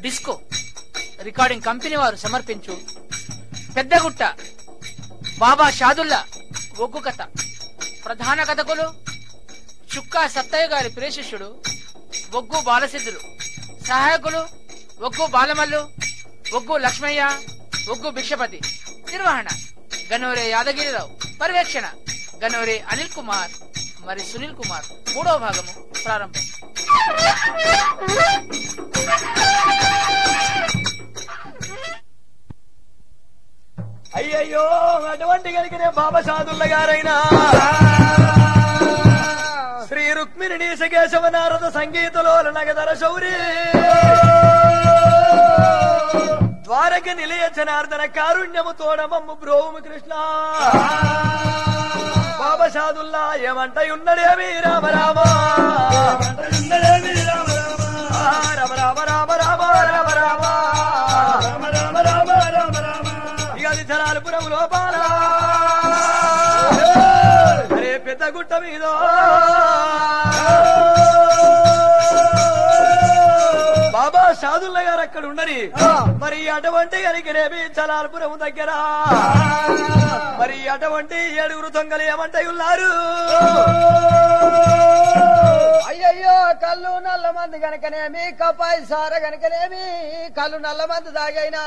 Disco recording company వారు సమర్పించు పెద్దగుట్ట బాబా షాదుల్లా ఒగ్గు కథ ప్రధాన కథకులు చుక్కా సత్తయ్య గారి ప్రియశిష్యుడు ఒగ్గు బాలసిద్ధులు సహాయకులు ఒగ్గు బాలమల్లు ఒగ్గు లక్ష్మయ్య ఒగ్గు భిక్షపతి నిర్వహణ గనోరే యాదగిరిరావు పర్యవేక్షణ గనోరే అనిల్ కుమార్ మరి సునీల్ కుమార్ మూడవ భాగము ప్రారంభం అయ్యయ్యో అటువంటి కలిగిన బాబా సాదుల్ల గారైనా శ్రీ రుక్మిణి నీసకేశవ నారద సంగీతలో నగదర శౌరి ద్వారక నిలయ జనార్దన కారుణ్యము తోడమమ్ము బ్రోము కృష్ణ బాబా సాదుల్లా ఏమంటయున్నడేమి రామ రామ ఆ, రామ రామ రామ రామ రామ రామ ఇక అది జనాలపురం లోపాల అరే పెద్ద గుట్ట మీద బాబా షాదుల్లా గారు అక్కడ ఉండని మరి అటువంటి కనికరేమి జలాలపురం దగ్గర మరి అటువంటి ఏడుగురు దొంగలు ఏమంటాయి ఉన్నారు అయ్యయ్యో కళ్ళు నల్ల మంది గనకనేమి కపాయి సార గనకనేమి కళ్ళు నల్ల మంది తాగైనా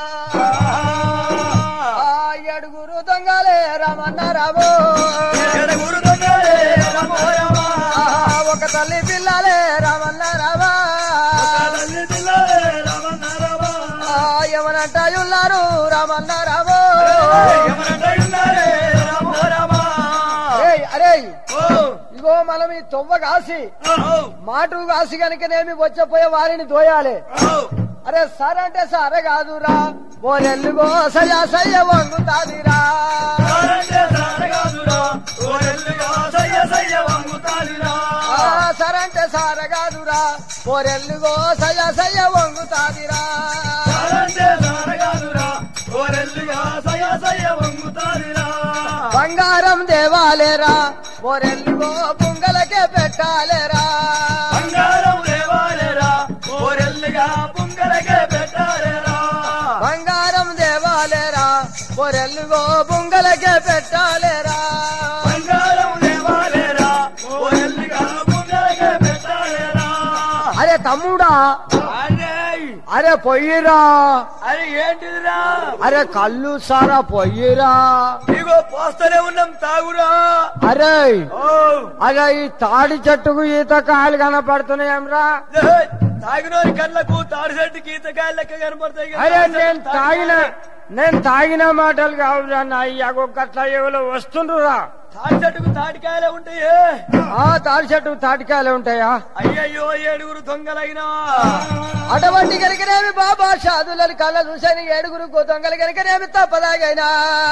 ఆ ఏడుగురు దొంగలే రమన్న రామో ఏడుగురు దొంగలే రమో రమ. ఆ, ఒక తల్లి పిల్లలే రమన్న రామా తల్లి పిల్లలే రమణ రమ. ఆ, ఎవరంటాయున్నారు రమన్న రామో ఎవరంటాయి ఉన్నారే రమో రమ. ఏయ్, అరేయ్ ఓ, ఇగో మనం ఈ తొవ్వ కాసి ఓ, మాటు కాసి గనకనేమి వచ్చపోయే వారిని దోయాలి ఓ. అరే సార్ అంటే సారే కాదురా బోరెల్లుగో సయ్య సయ్య వంగుతాదిరా సారంటే సారగాదురా, ఓరెల్లుగా సయ్య సయ్య వంగుతాదిరా. ఆ, సార్ అంటే సార కాదురా బోరెల్లుగో సయ్య సయ్య వంగుతాదిరా సారంటే సారగాదురా, ఓరెల్లుగా సయ్య సయ్య వంగుతాదిరా. బంగారం దేవాలేరా బోరెల్లుగో పుంగలకే పెట్టాలేరా బంగారం దేవాలేరా, ఓరెల్లుగా పుంగలకే పెట్టాలేరా. బంగారం దేవాలేరా బోరెల్లుగో పుంగలకే పెట్టాలేరా బంగారం దేవాలేరా, ఓరెల్లుగా పుంగలకే పెట్టాలేరా. అరే తమ్ముడా అరే అరే పొయ్యిరా అరే ఏంటిదిరా అరే కళ్ళు సారా పొయ్యిరా ఇగో పోస్తూనే ఉన్నాం తాగురా అరే ఓ అరే ఈ తాడి చెట్టుకు ఈత కాయలు కనపడుతున్నాయంరా తాగినోని కళ్ళకు తాడి చెట్టు గీతకాయలు లెక్క కనపడతాయి కదా. అరే నేను తాగిన నేను తాగిన మాటలు కావురా నా అయ్యాగో గట్ల ఎవరో వస్తుండ్రురా తాడి చెట్టుకు తాటికాయలే ఉంటాయి ఆ తాడి చెట్టుకు తాటికాయలు ఉంటాయా అయ్యయ్యో ఏడుగురు దొంగలైనా అటువంటి కనుకనేమి బాబా షాదులని కళ్ళ చూసాని ఏడుగురు దొంగలు కనుకనేమి తప్పదాగైనా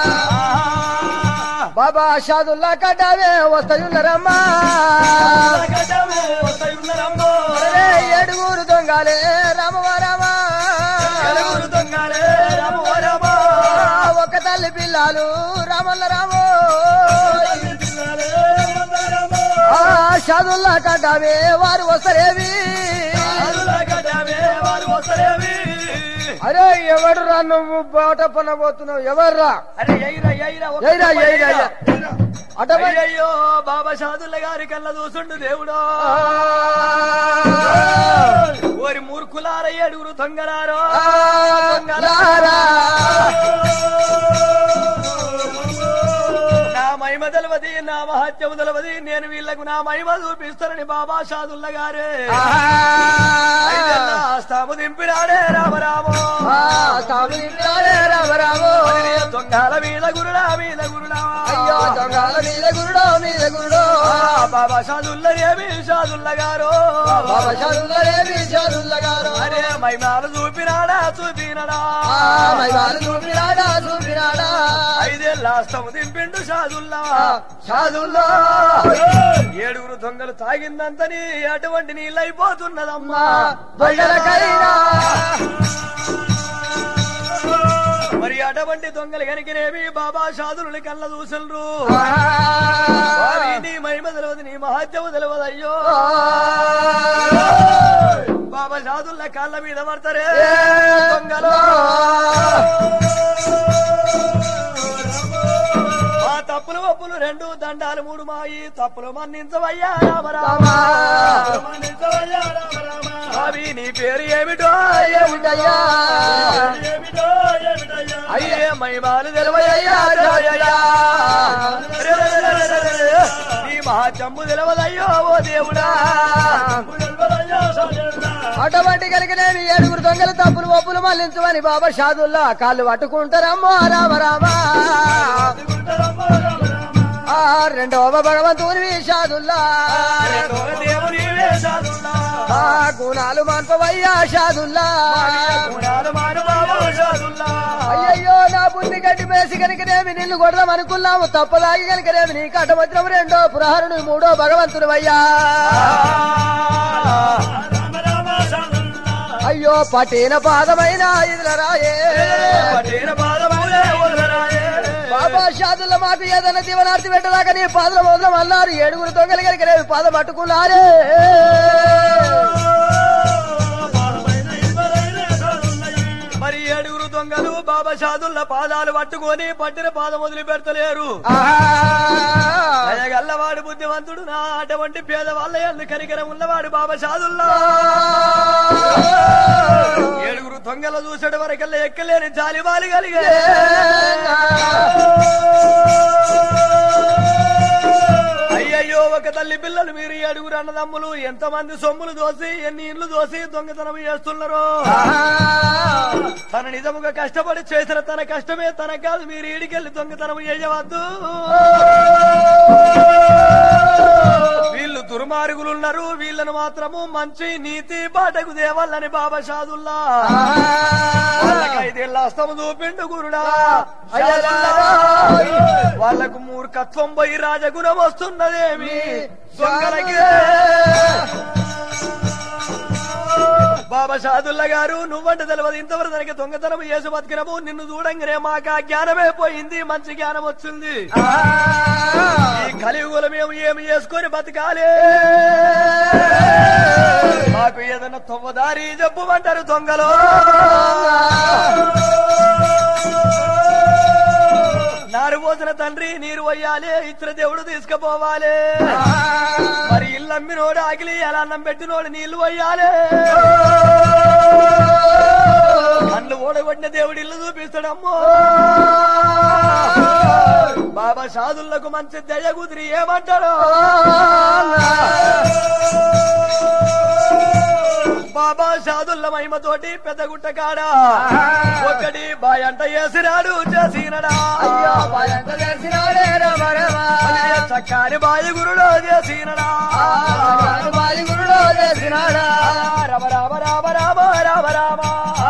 బాబా షాదుల్లా కట్టావే వస్తాయున్నారమ్మా గడ్డమే వస్తాయి ఉన్నారమ్మో. అరే ఏడుగురు దొంగలే రామవా రామా ఏడుగురు దొంగలే రామో రామో. ఒక తల్లి పిల్లలు రామల్ల రామో పిల్లలే రామో రామో. ఆ షాదుల్లా కట్టావే వారు వస్తారేవి ఆరుల గడ్డమే వారు వస్తారేమి? అరే ఎవడురా నువ్వు బాట పనబోతున్నావు ఎవర్రా అరే ఎయిరా ఎయిరా ఒక్క ఎయిరా, ఎయిరా, ఎయిరా. అటువంటి అయ్యయ్యో బాబా షాదుల్ల గారి కళ్ళ చూసుండు దేవుడో ఓరి మూర్ఖులార ఏడుగురు దొంగలారో లారా. నా మహిమ తెలవది నా మహత్యము తెలవది నేను వీళ్లకు నా మహిమ చూపిస్తానని బాబా షాదుల్ల గారే ఐదెల్లా స్తాము దింపినాడే రామరామో ఆ, స్వామి నిండాడే రామ రామో. దొంగల మీద గురుడా మీద గురుడా అయ్యో దొంగల మీద గురుడో మీద గురుడో ఆ, బాబా షాదుల్ల ఏమి షాదుల్ల గారు బాబా చదువులేమి చదువులగారు అరే మహిమాలు చూపినాడా చూపినడా మైవాలు చూపినాడా చూపినాడా ఐదేళ్ళ స్తము దింపిండు షాదుల్లా చదువుల్లో ఏడుగురు దొంగలు తాగిందంతని అటువంటి నీళ్ళైపోతున్నదమ్మా దొంగలకైనా మరి అటువంటి దొంగలు కనుకనేమి బాబా షాదులు కళ్ళ చూసలు నీ మహిమ తెలియదు నీ మహత్యము తెలియదు అయ్యో బాబా షాదుల్ల కాళ్ళ మీద పడతారే ఏ దొంగలు ఆ తప్పులు ఒప్పులు రెండు దండాలు మూడు మాయి తప్పులు మన్నించవయ్యా రామరామ మన్నించవయ్యా రామరామ అవి నీ పేరు ఏమిటో ఏమిటయ్యా ఏమిటో ఏమిటయ్యా అయ్యే మహిమాలు తెలవయ్యా జోయయ్యా. రే, రే, రే, రే, రే, రే, రే. నీ మహాచమ్ము తెలవదయ్యో ఓ దేవుడా అటువంటి కనుకనేమి ఏడుగురు దొంగలు తప్పులు ఒప్పులు మళ్లించమని బాబా షాదుల్లా కాళ్ళు పట్టుకుంటారమ్మో రామ రామ ఆ రెండవ భగవంతుని షాదుల్లా రెండో దేవుని వేషాలున్నా. ఆ గుణాలు మాన్పవయ్యా షాదుల్లా గుణాలు మానవావు షాదుల్లా. అయ్యయ్యో నా బుద్ధి గడ్డి మేసి కనుకనేమి నిన్ను కొడదాం అనుకున్నాము తప్పదాగి కనుకనేమి నీ కట్టవచ్రం రెండో పురహరుడు మూడో భగవంతుడు అయ్యా అయ్యో పట్టిన పాదమైన ఇదిల రాయే పట్టిన పాదములే వదలరాయే. బాబా షాదుల్ల మాకు ఏదైనా దీవనార్థి పెట్టలాగా నీ పాదల మొదలం అన్నారు ఏడుగురు దొంగలు కనుక పాదం పట్టుకున్నారే మరి ఏడుగురు దొంగలు బాబా షాదుల్ల పాదాలు పట్టుకొని పట్టిన పాదం వదిలి పెడతలేరు దయగల్లవాడు బుద్ధివంతుడు నా అటువంటి పేదవాళ్ళ ఎందు కనికరం ఉన్నవాడు బాబా షాదుల్లా ఏడుగురు దొంగలు చూసడం వరకల్లా ఎక్కలేని జాలివాలి కలిగే అయ్యయ్యో ఒక తల్లి పిల్లలు మీరు ఏడుగురు అన్నదమ్ములు ఎంతమంది సొమ్ములు దోసి ఎన్ని ఇండ్లు దోసి దొంగతనం చేస్తున్నారు తన నిజముగా కష్టపడి చేసిన తన కష్టమే తన కాదు మీరు ఈడికెళ్ళి దొంగతనం చేయవద్దు వీళ్ళు దుర్మార్గులున్నారు వీళ్ళను మాత్రము మంచి నీతి బాటకు దేవాలని బాబా షాదుల్లా వాళ్ళకైదేళ్ళ అస్తము చూపిండు గురుడా షాదుల్లా. వాళ్ళకు మూర్ఖత్వం పోయి రాజగుణం వస్తున్నదేమి దొంగలకి బాబా షాదుల్లా గారు నువ్వంటే తెలియదు ఇంతవరకు దానికి దొంగతనం చేసి బతికినము నిన్ను చూడంగానే మాకు ఆ జ్ఞానమే పోయింది మంచి జ్ఞానం వచ్చింది ఈ కలియుగలు మేము ఏమి చేసుకొని బతకాలి మాకు ఏదైనా తొవ్వదారి చెప్పమంటారు దొంగలు నారు పోసిన తండ్రి నీరు వయ్యాలి ఇచ్చిన దేవుడు తీసుకుపోవాలి మరి ఇల్లు అమ్మినోడు ఆకిలి ఎలా అన్నం పెట్టినోడు నీళ్లు వయ్యాలి కళ్ళు ఓడగొట్టిన దేవుడు ఇల్లు చూపిస్తాడమ్మో బాబా షాదుల్లకు మంచి దయ కుదిరి ఏమంటాడు బాబా షాదుల్ల మహిమతోటి పెద్ద గుట్ట కాడ ఒకటి బాయ్ అంట వేసినాడు చేసినడా అయ్యో భయంతో తెలిసినాడే రామ రామ. చక్కాని బాయి గురుడు చేసినడా ఆ బాలి గురుడు చేసినాడా రామ రామ రామ రామ రామ రామ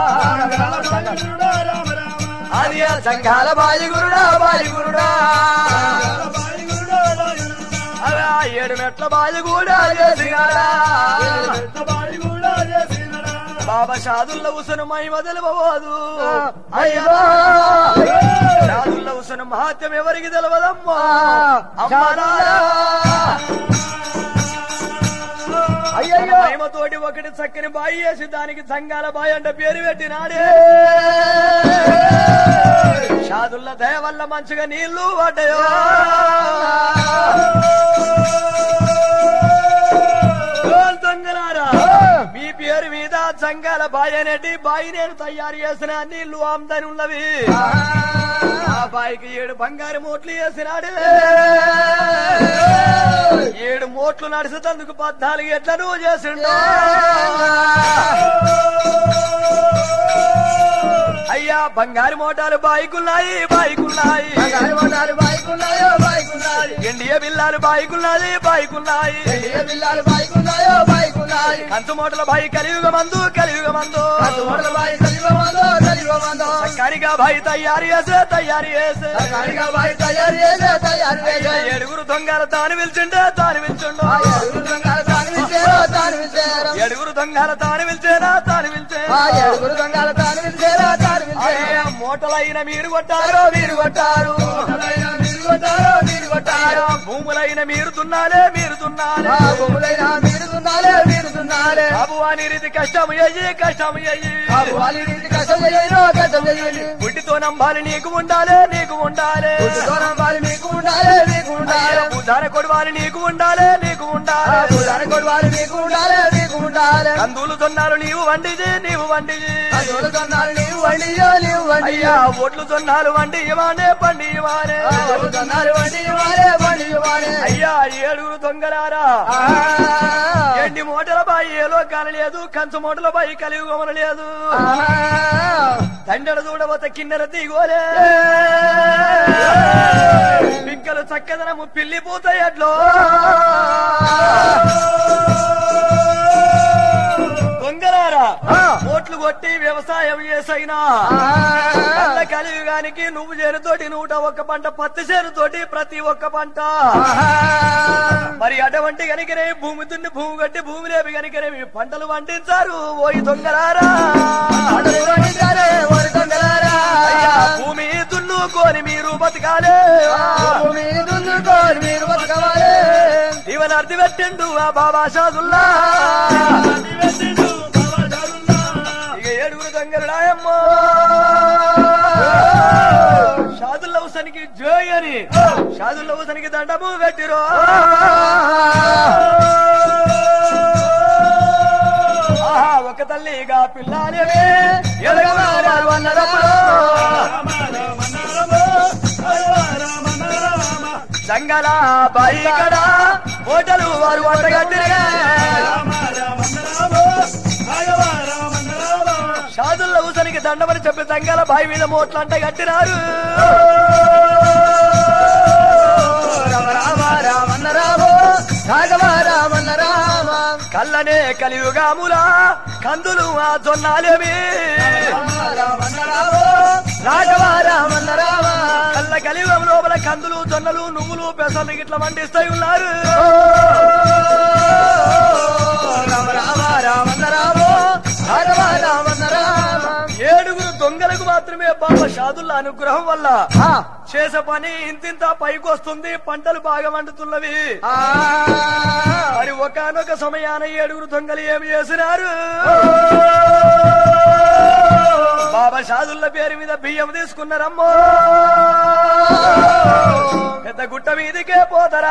అది ఆ చంగాల బాయి గురుడా బాయి గురుడా అవి ఆ ఏడు మెట్ల బాయి కూడా చేసినాడా బాబా షాదుల్ల ఉసను మహిమ తెలియబోదు అయ్యో షాదుల్ల ఉసను మహాత్యం ఎవరికి తెలియదమ్మా అమ్మా నాన్న. అయ్యయ్యో మహిమతోటి ఒకటి చక్కని బాయి వేసి దానికి సంఘాల బాయి అంటే పేరు పెట్టినాడే షాదుల్ల దయ వల్ల మంచిగా నీళ్లు పడ్డాయో ఓ దొంగలారా మీ పేరు మీద సంఘాల బాయి అనేటి బాయి నేను తయారు చేసిన నీళ్లు ఆమ్దాని ఉన్నవి ఆ బాయికి ఏడు బంగారు మోట్లు వేసినాడు ఏడు మోట్లు నడిచేందుకు పద్నాలుగు ఎట్ల నువ్వు చేసిండు అయ్యా బంగారు మోటాలు బాయికున్నాయి బాయికున్నాయి బంగారు బండారు బాయికున్నాయో బాయికున్నాయి ఎండియ బిల్లాలు బాయికున్నది బాయికున్నాయి ఏ బిల్లాలు బాయికున్నాయో బాయికున్నాయి కంచు మూటల బాయి కలియుగ మందు కలియుగ మందు కట్టుబడుల బాయి కలివమందో కలివమందో కరిగా బాయి తయారు చేసే తయారు చేసే సర్కారిగా బాయి తయారు చేసే తయారు చేసే ఏడుగురు దొంగల తాను పిలిచిండే తాను పిలిచిండు ఆ ఏడుగురు దొంగలు తాను విచ్చేరో తాను విచ్చేరం ఏడుగురు దొంగల తాను పిలిచేనా తాను పిలిచే ఆ ఏడుగురు దొంగలు తాను విచ్చేరో తాను విచ్చేరం మూటలైన మీరు కొట్టారు మీరు కొట్టారు మీరు కొట్టారో మీరు కొట్టారో దున్నారు భూములైన మీరు దున్నాలే మీరు దున్నాలే ఆ భూములైనా మీరు దున్నాలే మీరు దున్నాలే బాబు అని రీతి కష్టం అయ్యి కష్టం అయ్యి బాబు వాళ్ళ ఇంటి కష్టం చేయను కష్టం చేయండి పుట్టితో నంబాలి నీకు ఉండాలే నీకు ఉండాలే దూరం వాళ్ళు మీకు ఉండాలి మీకు ఉండాలి బుధాన కొడవాలి నీకు ఉండాలే నీకు ఉండాలే దూరం కొడవాలి మీకు ఉండాలి మీకు ఉండాలి కందులు తొన్నారు నీవు వండిది నీవు వండిది అందులో దొన్నాలు నీవు వండియో నీవు వండియో అయ్యా ఓట్లు తొన్నారు వండి ఇవానే పండి ఇవానే దొన్నాలు వండి ఇవ్వాలే వండి ఇవ్వాలే అయ్యా ఏడుగురు దొంగలారా ఎండి మూటల బాయి ఏలో కానలేదు కంచు మూటల బాయి కలిగి గమనలేదు తండ్రి చూడబోతే కిన్నెర దిగోలే పిక్కలు చక్కదనము పిల్లి పూతాయి అట్లో దొంగలారా ఓట్లు కొట్టి వ్యవసాయం చేసైనా కళ్ళ కలియుగానికి నువ్వు చేరుతోటి నూట ఒక్క పంట పత్తి చేరుతోటి ప్రతి ఒక్క పంట మరి అటువంటి కనుకనే భూమి దున్ని భూమి కట్టి భూమి లేపి కనుకనే మీ పంటలు పండించారు ఓయి దొంగలారా అయ్యా, భూమి దున్నుకొని మీరు బతకాలే మీరు బతకవాలి ఇవన్ అర్థి పెట్టిండు ఆ బాబా షాదుల్లా ఇక ఏడుగురు దొంగలుడాయమ్మో షాదుల్లా హుసనికి జోయ్ అని షాదుల్లా హుసనికి దండము పెట్టిరో ఆహా, ఒక తల్లిగా పిల్లాలే ఎదగవారు అన్నదప్పుడు జంగల బాయి కడ హోటలు వారు వంటగట్టిరగా షాదుల్ల ఊసనికి దండమని చెప్పి జంగల బాయి మీద మోట్లంట కట్టినారు రామ రామ రామన్న రామో రాఘవ రామన్న రామ కళ్ళనే కలియుగాములా కందులు ఆ జొన్నాలేమి రామన్న రామో రాఘవ రామన్న రామ కళ్ళ కలియుగం లోపల కందులు జొన్నలు నువ్వులు పెసలు ఇట్లా వండిస్తాయి ఉన్నారు రామ రామ రామన్న రామో రాఘవ రామన్న రామ ఏడుగురు దొంగలకు మాత్రమే బాబా షాదుల్ల అనుగ్రహం వల్ల ఆ, చేసే పని ఇంతింత పైకి వస్తుంది పంటలు బాగా వండుతున్నవి ఆ, మరి ఒకనొక సమయాన ఏడుగురు దొంగలు ఏమి చేసినారు బాబా షాదుల్ల పేరు మీద బియ్యం తీసుకున్నారమ్మో పెద్ద గుట్ట మీదికే పోతారా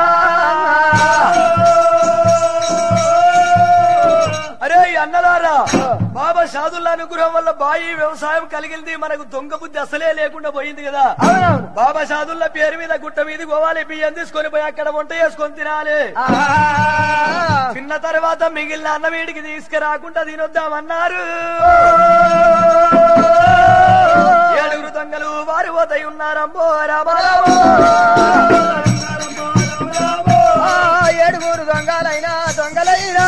అరే ఈ అన్నలారా బాబా షాదుల్లా అనుగ్రహం వల్ల బాయి వ్యవసాయం కలిగింది మనకు దొంగ బుద్ధి అసలే లేకుండా పోయింది కదా అవునవును బాబా షాదుల్లా పేరు మీద గుట్ట మీది పోవాలి బియ్యం తీసుకొని పోయి అక్కడ వంట చేసుకొని తినాలి ఆ, తిన్న తర్వాత మిగిలిన అన్న వీడికి తీసుకురాకుండా తినొద్దామన్నారు ఏడుగురు దొంగలు వారు పోతాయి ఉన్నారమ్మో రామరామో ఆ, ఏడుగురు దొంగలైనా దొంగలైనా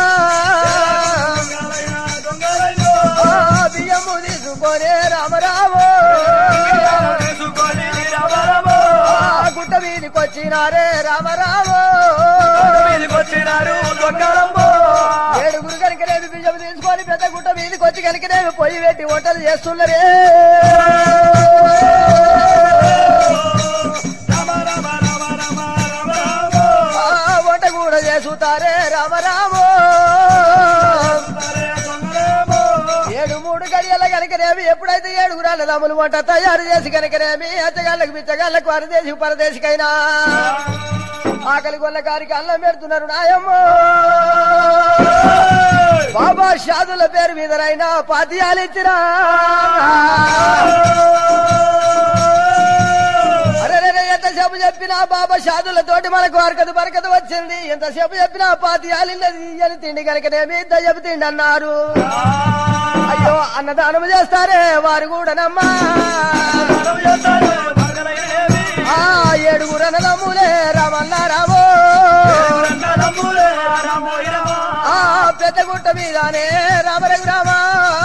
ఆ, బియ్యము తీసుకొని రామరామో తీసుకొని రామరామో ఆ, గుట్ట మీదకి వచ్చినారే రామరామో మీదకి వచ్చినారు దొంగలమ్మో ఏడుగురు కనుకనేవి బియ్యం తీసుకొని పెద్ద గుట్ట మీదకి వచ్చి కనుకనేవి పొయ్యి పెట్టి వంటలు చేస్తున్నరే ఆ, వంట కూడా చేసుతారే రామరామో ఏడు మూడు గడియల కనుకనేమి ఎప్పుడైతే ఏడుగురు అన్నదమ్ములు వంట తయారు చేసి కనుకనేమి అచ్చగాళ్ళకు బిచ్చగాళ్ళకు పరదేశి పరదేశికైనా ఆకలి కొల్ల గారికి అన్నం పెడుతున్నారు నాయమ్మో బాబా షాదుల పేరు మీదనైనా పాతియాలు ఇచ్చిరా అరే ఎంతసేపు చెప్పినా బాబా షాదులతోటి మనకు బరకదు బరకదు వచ్చింది ఎంతసేపు చెప్పినా పాతియాలిన్నది అని తిండి కనుకనేమి దయ్యపు తిండి అన్నారు అయ్యో అన్నదానం చేస్తారే వారు కూడా నమ్మా ఆ ఏడుగురు అన్నదమ్ములే రామన్న రామో ఆ పెద్ద గుట్ట మీదనే రామరఘు రామా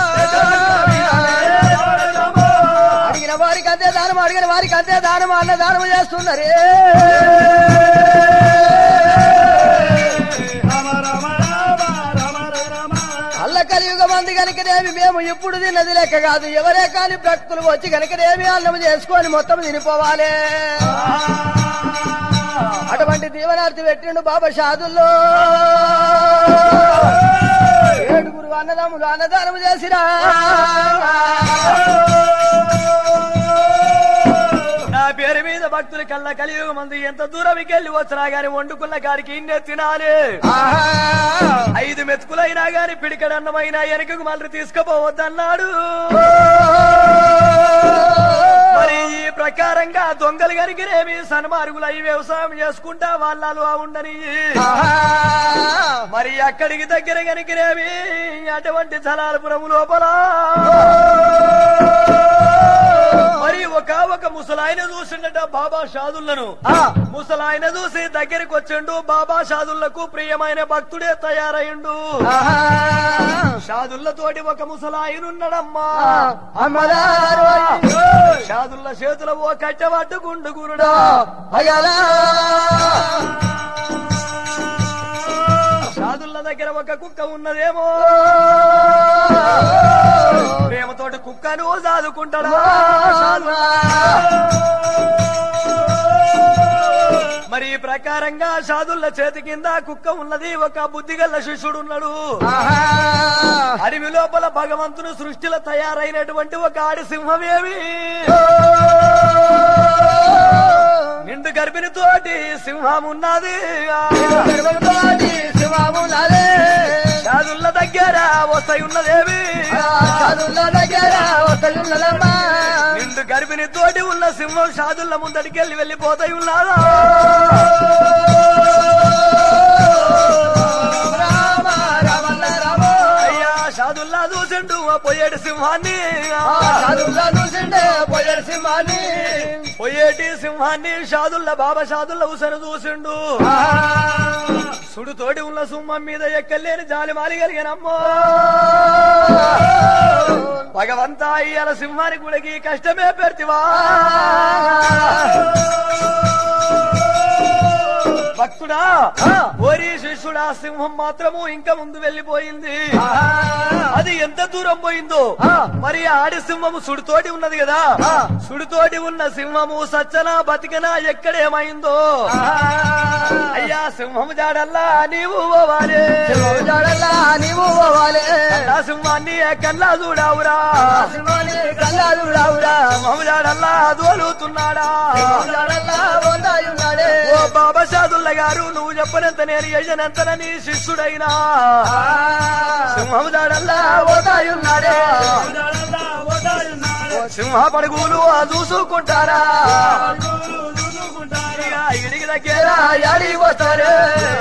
అడిగిన వారికి అంతే దానం అడిగిన వారికి అంతే దానం అన్న దానం చేస్తున్నారు అల్ల కలియుగ మంది కనుకనేమి మేము ఇప్పుడు తిన్నది లెక్క కాదు ఎవరే కాని భక్తులు వచ్చి కనుకనేమి అన్నం చేసుకొని మొత్తం తినిపోవాలి అటువంటి దీవనార్థి పెట్టిండు బాబా షాదుల్లో ఏడుగురు అన్నదమ్ములు అన్నదానం చేసిరా నా పేరు మీద భక్తులు కళ్ళ కలియుగ మంది ఎంత దూరంకి వెళ్ళి వచ్చినా గాని వండుకున్న కాడికి ఇన్నే తినాలి ఐదు మెతుకులైనా గాని పిడికడన్నమైనా వెనకకు మళ్ళీ తీసుకుపోవద్దన్నాడు మరి ఈ ప్రకారంగా దొంగలు కనికిరేమి సన్మార్గులు అయి వ్యవసాయం చేసుకుంటా వాళ్ళు ఉండని మరి అక్కడికి దగ్గర కనికిరేమి అటువంటి జలాలపురం లోపల మరి ఒక ఒక ముసలాయన చూసిండట బాబా షాదుళ్లను ముసలాయన చూసి దగ్గరికి వచ్చిండు బాబా షాదుళ్లకు ప్రియమైన భక్తుడే తయారయ్యిండు షాదుళ్లతోటి ఒక ముసలాయనున్నాడమ్మా అమ్మదారు షాదుల్ల చేతుల ఓ కట్టె పట్టుకుండు గురుడా అయ్యలా షాదుల్ల దగ్గర ఒక కుక్క ఉన్నదేమో ప్రేమతోటి కుక్కను సాదుకుంటాడా షాదుల్లా? మరి ఈ ప్రకారంగా షాదుల్ల చేతి కింద కుక్క ఉన్నది ఒక బుద్ధిగల్ల శిష్యుడు ఉన్నాడు అడవి లోపల భగవంతుని సృష్టిలో తయారైనటువంటి ఒక ఆడి సింహమేమి నిండు గర్భిణితోటి సింహం ఉన్నది శివములే షాదుల్ల దగ్గర వస్తాయి ఉన్నదేవి చదువుల దగ్గర వసలున్నదమ్మా నిండు గర్భిణితోటి ఉన్న సింహం షాదుల్ల ముందడికెళ్ళి వెళ్ళిపోతాయి ఉన్నాదా రామ రామల్ల రామ అయ్యా షాదుల్లా చూసిండు ఆ పోయేటి సింహాన్ని చదువుల చూసిండే పొయ్యడు సింహాన్ని పోయేటి సింహాన్ని షాదుల్ల బాబా షాదుల్ల ఉసను చూసిండు సుడుతోటి ఉన్న సింహం మీద ఎక్కలేని జాలి మాలి కలిగినమ్మో భగవంతా ఇయ్యాల సింహానికి కూడా ఈ కష్టమే పెడతివా భక్తుడా ఓరి శిష్యుడా సింహం మాత్రము ఇంకా ముందు వెళ్ళిపోయింది అది ఎంత దూరం పోయిందో మరి ఆ ఆడి సింహము సుడితోటి ఉన్నది కదా సుడితోటి ఉన్న సింహము సచ్చనా బతికనా ఎక్కడేమైందో అయ్యా సింహము జాడల్లా నీవు పోవాలి జాడల్లా నీవు పోవాలి ఆ సింహాన్ని కల్లా చూడావురా సింహాన్ని కల్లాలు రావురా సింహము జాడల్లా దోలుతున్నాడా జాడల్లా ఉన్నాడే ఓ బాబా షాదుల్ల గారు నువ్వు చెప్పనంత నేను యజనంతన నీ శిష్యుడైనా సింహము జాడల్లా ఉన్నాడే సింహ పడుగులు ఆ చూసుకుంటారా ఇక ఇడికి దగ్గర యాడి వస్తారు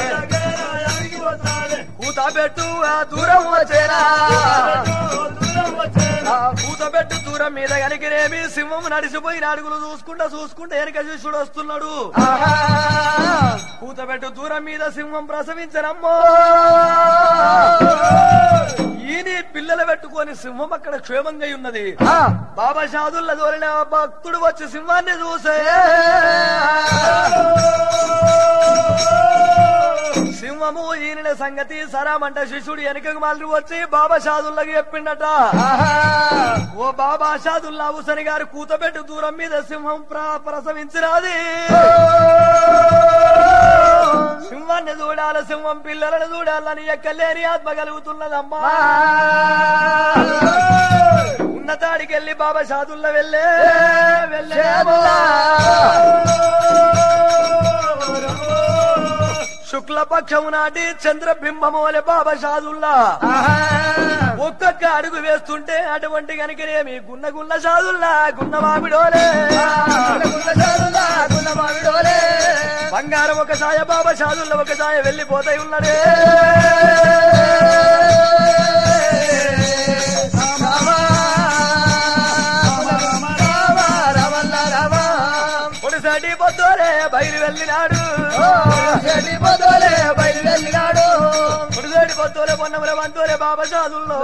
కూత పెట్టు ఆ దూరం వచ్చేరా ఆ కూత పెట్టు దూరం మీద కనికిరేమి సింహం నడిచిపోయిన అడుగులు చూసుకుంటా చూసుకుంటా వెనక శిష్యుడు వస్తున్నాడు కూత పెట్టు దూరం మీద సింహం ప్రసవించరమ్మో ఈయన పిల్లలు పెట్టుకొని సింహం అక్కడ క్షేమంగా ఉన్నది బాబా షాదుల్ల దోలిన భక్తుడు వచ్చి సింహాన్ని చూసే సింహము ఈయన సంగతి సరామంట శిష్యుడు వెనకకు మళ్ళీ వచ్చి బాబా షాదుల్లకి చెప్పిండట ఓ బాబా షాదుల్లా హుసని గారు కూతబెట్టు దూరం మీద సింహం ప్ర- ప్రసవించినది సింహాన్ని చూడాలి సింహం పిల్లలను చూడాలని ఎక్కలేని ఆత్మ కలుగుతున్నదమ్మా ఉన్నతాడికి వెళ్ళి బాబా షాదుల్లా వెళ్ళే వెళ్ళే శుక్లపక్షము నాటి చంద్రబింబము అనే బాబా షాదుల్లా ఒక్కొక్క అడుగు వేస్తుంటే అటువంటి కనుకనేమి గున్న గున్న షాదుల్లా గున్న మామిడోలే బంగారం ఒక సాయ బాబా షాదుల్లా ఒక సాయ వెళ్ళిపోతాయి ఉన్నదే పొడిసాటి పొద్దులే బయలు వెళ్ళినాడు బయలుదేరినాడు పొడిసాటి పొద్దులే పొన్నముల వంతులే బాబా షాదుల్లో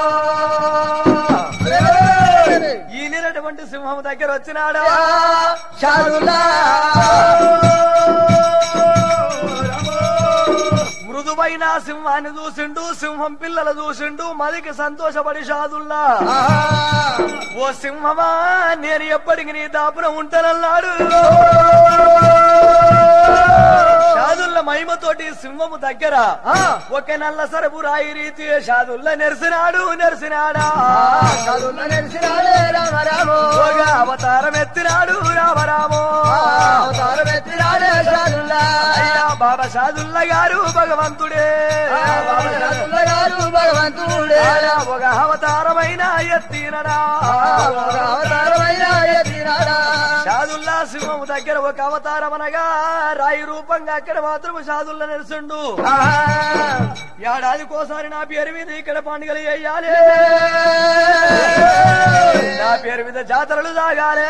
ఈయనటువంటి సింహం దగ్గర వచ్చినాడా షాదుల్లా మృదువైన సింహాన్ని చూసిండు సింహం పిల్లలు చూసిండు మదికి సంతోషపడి షాదుల్లా ఓ సింహమా నేను ఎప్పటికి నీ దాపున ఉంటానన్నాడు షాదుల్ల మహిమతోటి సింహము దగ్గర ఆ. ఒక నల్ల సరపు రాయి రీతి షాదుల్ల నెరిసినాడు నెరిసినాడా చదువుల నెలిసినాడే రామ రామో ఒక అవతారం ఎత్తినాడు రామరామో అవతారం ఎత్తినాడే చదువుల అయ్యా బాబా షాదుల్ల గారు భగవంతుడే బాబా చదువుల గారు భగవంతుడే ఆయా ఒక అవతారమైన ఎత్తినడా ఒక అవతారమైన ఎత్తినాడా షాదుల్లా సింహము దగ్గర ఒక అవతారం అనగా రాయి రూపంగా అక్కడ మాత్రం షాదుల్లా నెరసిండు ఏడాదికోసారి నా పేరు మీద ఇక్కడ పండుగలు చేయాలి నా పేరు మీద జాతరలు సాగాలి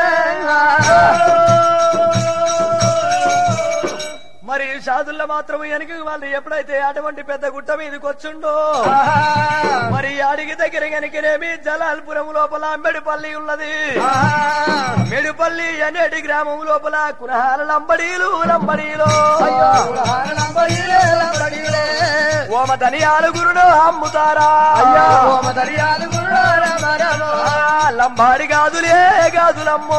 మరి షాదుల్లా మాత్రం వెనక వాళ్ళు ఎప్పుడైతే అటువంటి పెద్ద గుట్ట మీదకి వచ్చిండో మరి అడిగి దగ్గర కనుకనేమి జలాల్పురం లోపల మెడిపల్లి ఉన్నది మెడిపల్లి అనేటి గ్రామం లోపల కురహాల లంబడీలు లంబడీలు ఓమ ధనియాలు గురుడు అమ్ముతారా ఆ, లంబాడి గాదులే గాదులమ్మో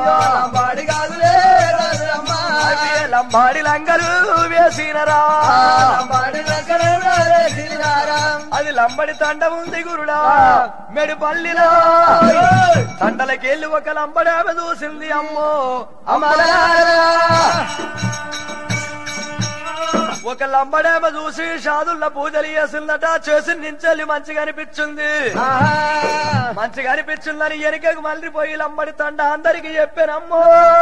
అవి లంబాడి లంగలు వేసినరా అది లంబడి తండ ఉంది గురుడా మెడిపల్లిలో తండలకెళ్ళి ఒక లంబడామె చూసింది అమ్మో ఒక లంబడామె చూసి షాదుల్ల పూజలు చేసిందట చేసి నించెల్లి మంచిగా అనిపించింది మంచిగా అనిపించిందని వెనుకకు మళ్ళీ పోయి లంబడి తండ అందరికి చెప్పానమ్మో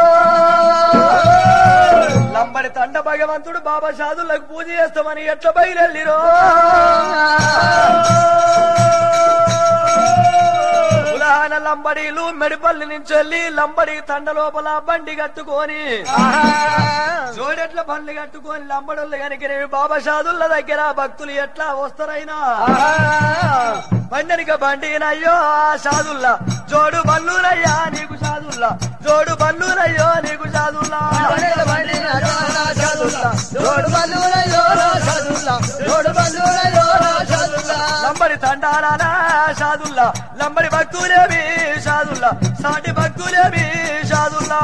లంబడి తండ భగవంతుడు బాబా షాదుల్లకు పూజ చేస్తామని ఎట్లా బయలుదేరిరో ఉలాన లంబడీలు మెడిపల్లి నుంచి వెళ్ళి లంబడి తండ లోపల బండి కట్టుకొని జోడెట్ల బండ్లు కట్టుకొని లంబడోళ్ళు కనుక బాబా షాదుల్ల దగ్గర భక్తులు ఎట్లా వస్తారైనా బండనిక బండినయ్యో ఆ షాదుల్లా జోడు బల్లునయ్యా నీకు షాదుల్లా జోడు బల్లునయ్యో నీకు షాదుల్లా లంబడి తండాలా షాదుల్లా లంబడి భక్తులేమి షాదుల్లా సాటి భక్తులేమి షాదుల్లా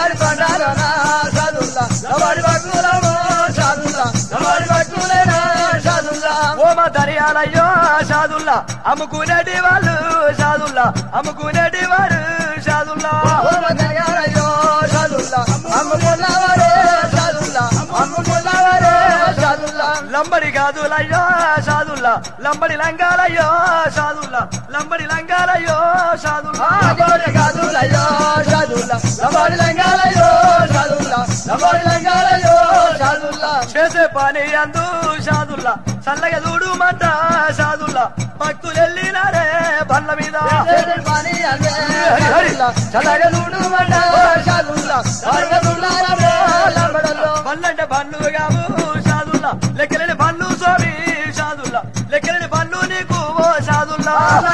ఓమ దర్యాలయ్యో షాదుల్లా అమ్ముకునేటి వాళ్ళు షాదుల్లా అమ్ముకునేటి వారు షాదుల్లా లంబడి కాదులయ్యో షాదుల్లా లంబడి లంగాలయ్యో షాదుల్లా లంబడి లంగాలయ్యో షాదుల్లా చేసే పని అందు షాదుల్లా చల్లగా చూడుమంట షాదుల్లా భక్తులు వెళ్ళినారే బండ్ల మీద బండ్లంటే బండ్లు కావు షాదుల్లా లెక్కలేని బండ్లు స్వామి షాదుల్లా లెక్కలేని బండ్లు నీకు ఓ షాదుల్లా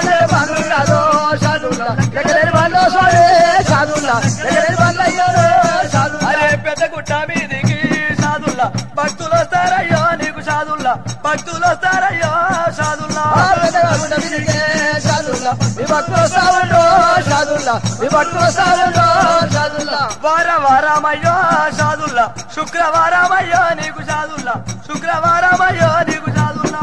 అరే పెద్ద గుట్ట మీదికి షాదుల్లా భక్తులు వస్తారయ్యో నీకు షాదుల్లా భక్తులు వస్తారయ్యో షాదుల్లా వార వారమయ్యో షాదుల్లా శుక్రవారమయ్యో నీకు షాదుల్లా శుక్రవారమయ్యో నీకు షాదుల్లా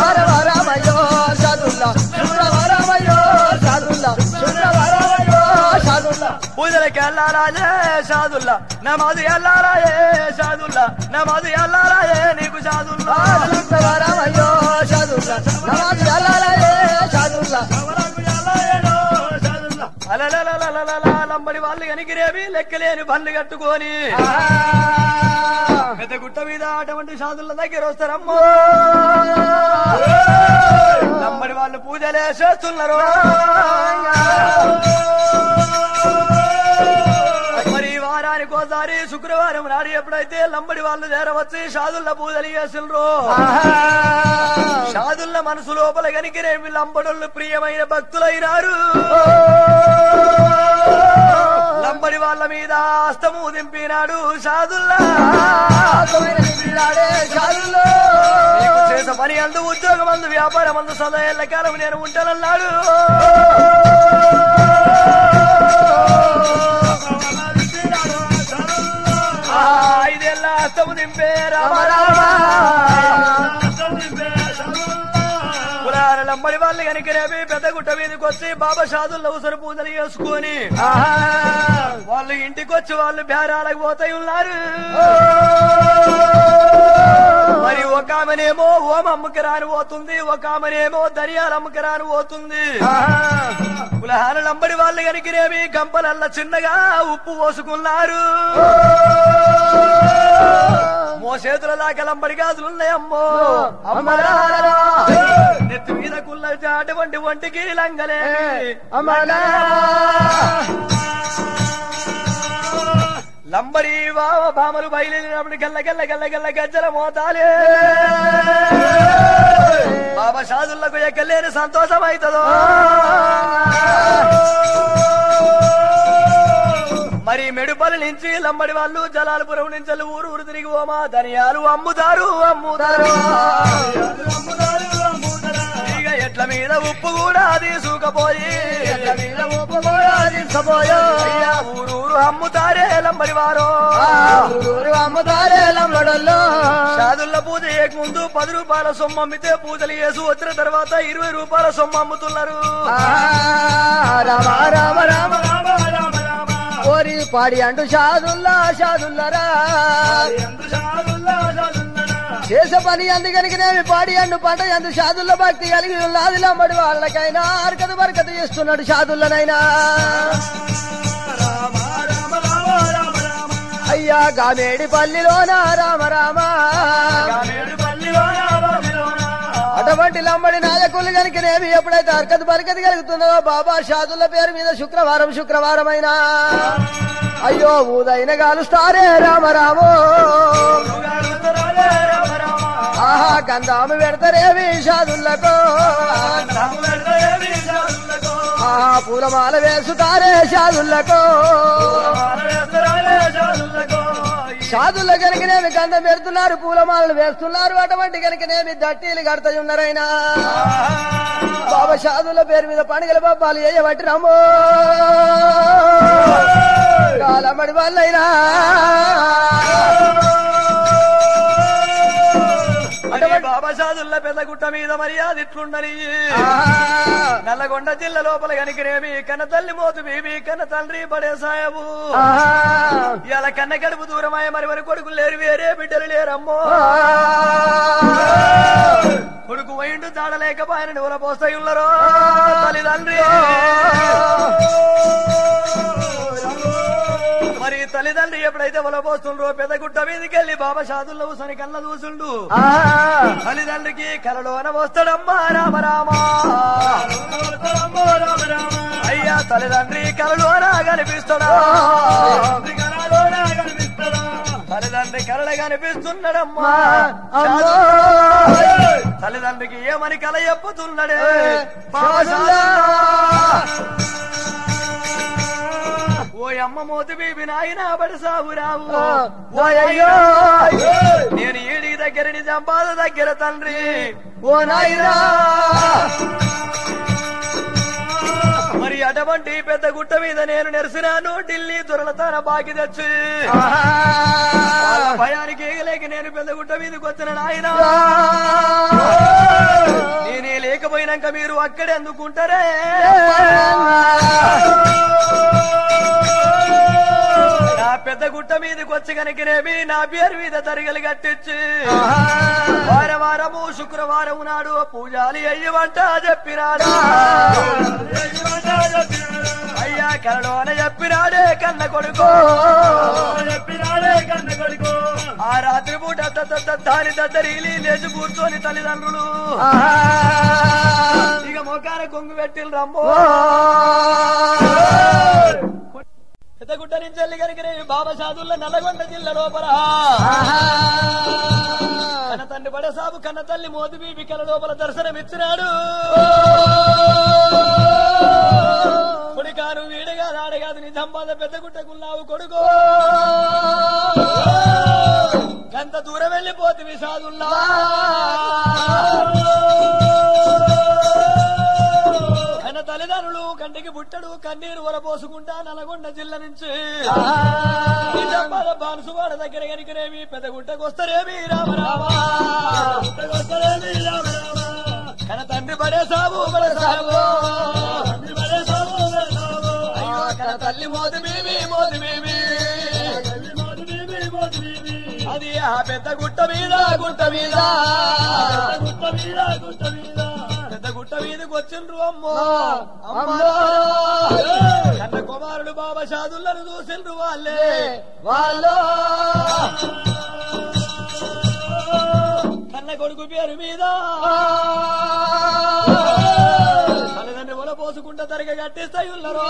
పూజలకి వెళ్ళారాయే షాదుల్లా నమాజు వెళ్ళారాయే షాదుల్లా నమాజు వెళ్ళారాయే నీకు షాదుల్లా అలలలలలలల లంబడి వాళ్ళు కనికిరేవి లెక్కలేని బండ్లు కట్టుకొని పెద్ద గుట్ట మీద అటువంటి షాదుల దగ్గర వస్తారమ్మో లంబడి వాళ్ళు పూజలే చేస్తున్నారు మరి వారానికి ఒకసారి శుక్రవారం నాడు ఎప్పుడైతే లంబడి వాళ్ళు చేరవచ్చి షాదుల్ల పూజలు చేసిండ్రు షాదుల్ల మనసు లోపల కనికిరేమి లంబడుళ్ళు ప్రియమైన భక్తులైనారు లంబడి వాళ్ళ మీద అస్తము దింపినాడు షాదుల్లా నీకు చేసే పని అందు ఉద్యోగం అందు వ్యాపారం అందు సదా ఏళ్ల కాలం నేను ఉంటానన్నాడు ఆ, ఐదేళ్ల దింపే రామ రామ కులాల లంబడి వాళ్ళు కనుక రేపి పెద్ద గుట్ట మీదకి వచ్చి బాబా షాదుల్లో ఉసరు పూజలు చేసుకొని వాళ్ళు ఇంటికి వచ్చి వాళ్ళు బేరాలకు పోతాయి ఉన్నారు మరి ఒక ఆమెనేమో ఓం అమ్మకి రాని పోతుంది ఒక ఆమెనేమో దర్యాలు అమ్మకి రాని పోతుంది కులహార లంబడి వాళ్ళు కనికిరేమి గంపలల్ల చిన్నగా ఉప్పు పోసుకున్నారు మోసేతుల దాకా లంబడి గాజులున్నాయమ్మో అమ్మలారా నెత్తి మీద కుల్ల అటువంటి ఒంటికి లంగలే అమ్మలా లంబడి బావ భామలు బయలుదేరినప్పుడు గల్ల గల్ల గల్ల గల్ల గజ్జల మోతాలే బాబా షాదుల్లకు ఎక్కలేని సంతోషం అవుతుందో మరి మెడుపల్లి నుంచి లంబడి వాళ్ళు జలాలపురం నుంచి ఊరు ఊరు తిరిగి ఓమా ధనియాలు అమ్ముతారు అమ్ముతారు ఇక ఎట్ల మీద ఉప్పు కూడా తీసుకుపోయి అయ్యా ఊరూరు అమ్ముతారే లంబడి వారో అమ్మదారే లంబడల్లో షాదుల్ల పూజ చేయక ముందు పది రూపాయల సొమ్ము అమ్మితే పూజలు చేసి వచ్చిన తర్వాత ఇరవై రూపాయల సొమ్ము అమ్ముతున్నారు రామ రామ రామ ఓరి పాడి అంటూ షాదుల్లా షాదుల్లరా చేసే పని అందుకనికినేమి పాడి అండు పంట ఎందు షాదుల్ల భక్తి కలిగి ఉన్నది లంబడి వాళ్ళకైనా అరకత బరకత చేస్తున్నాడు షాదుల్లనైనా అయ్యా గామేడి పల్లిలోన రామ రామ అటువంటి లంబడి నాయకులు కనుకనేమి ఎప్పుడైతే అరకత బరకత కలుగుతున్నదో బాబా షాదుల్ల పేరు మీద శుక్రవారం శుక్రవారం అయినా అయ్యో ఊదైన గాలుస్తారే రామ రామో ఆహా గంధాము పెడతారేమి షాదుల్లకు ఆహా పూలమాల వేసుతారే షాదుల్లకు షాదుల్ల కనుకనేమి గంధం పెడుతున్నారు పూలమాలలు వేస్తున్నారు అటువంటి కనుకనేమి దట్టీలు కడతాయి ఉన్నారైనా బాబా షాదుల్ల పేరు మీద పండుగల బాబాలు చేయబట్టి రమ్మో కాలమడి వాళ్ళైనా అటువంటి బాబా షాదుల్ల పెద్ద గుట్ట మీద మర్యాద ఇట్లుండని నల్లగొండ జిల్లా లోపల కనికిరేమి కన్న తల్లి మోతు బీబీ కన్న తండ్రి పడే సాయబు ఇలా కన్న గడుపు దూరమాయ మరి మరి కొడుకులు లేరు వేరే బిడ్డలు లేరమ్మో కొడుకు వైండు తాడలేకపోయిన ఎవర పోస్తాయి ఉన్నారో తల్లిదండ్రి మరి తల్లిదండ్రి ఎప్పుడైతే వల పోస్తుండ్రో పెద్ద గుట్ట మీదకి వెళ్ళి బాబా షాదుల్లో సని కళ్ళ చూసుండు తల్లిదండ్రికి కలలోన వస్తాడమ్మా రామ రామ అయ్యా తల్లిదండ్రి కలలోన కనిపిస్తాడా తల్లిదండ్రి కలల కనిపిస్తున్నాడమ్మా అమ్మా. తల్లిదండ్రికి ఏమని కల చెప్పుతున్నాడే షాదుల్లా. ఓ అమ్మ మోతి బీబి నాయన బడి సాగు రావు ఓ అయ్యో నేను ఈడి దగ్గరని సంపాద దగ్గర తండ్రి ఓ నాయనా మరి అటువంటి పెద్ద గుట్ట మీద నేను నెరసినాను ఢిల్లీ దొరలతాన బాకి తెచ్చి వాళ్ళ భయానికి ఏగలేక నేను పెద్ద గుట్ట మీదకి వచ్చిన నాయన నేనే లేకపోయినాక మీరు అక్కడే అందుకుంటారే నా పెద్ద గుట్ట మీదకి వచ్చి కనుకనేమి నా పేరు మీద తరిగలు కట్టించి వార వారము శుక్రవారం నాడు పూజాలి అయ్యవంట చెప్పినాడు అయ్యా కలలోన చెప్పినాడే కన్న కొడుకు ఆ రాత్రి పూట తత్త దాని దద్దరిలి లేచి కూర్చొని తల్లిదండ్రులు ఇక మొకాన కొంగు పెట్టిల్ రమ్మో పెద్దగుట్ట నుంచి వెళ్ళి కనుక బాబా సాధుల్లో నల్లగొండ జిల్లా లోపల కన్న తండ్రి బడసాబు కన్న తల్లి మోదు బీబి కల లోపల దర్శనమిచ్చినాడు కొడుకాను వీడగా నాడగాదు నీ సంపాద పెద్ద గుట్టకున్నావు కొడుకో గంత దూరం వెళ్ళిపోతుంది సాధుల్లా కన్న తల్లిదండ్రులు కంటికి పుట్టడు కన్నీరు వరపోసుకుంటా నల్గొండ జిల్లా నుంచి నిజామాబాద్ బాన్సువాడ దగ్గర కనుకనేమి పెద్ద గుట్టకొస్తారేమి రామరామా కన తండ్రి పడే సాగు పడే సాగు అయ్యో కన తల్లి మోది మేమి మోది మేమి అది ఆ పెద్ద గుట్ట మీద గుట్ట మీద పెద్ద గుట్ట మీదకి వచ్చిండ్రు అమ్మో అమ్మో కన్న కుమారుడు బాబా షాదులను చూసిండ్రు వాళ్ళే వాళ్ళు కన్న కొడుకు పేరు మీద తల్లిదండ్రి ఒల పోసుకుంటా తరగ కట్టిస్తాయి ఉన్నారు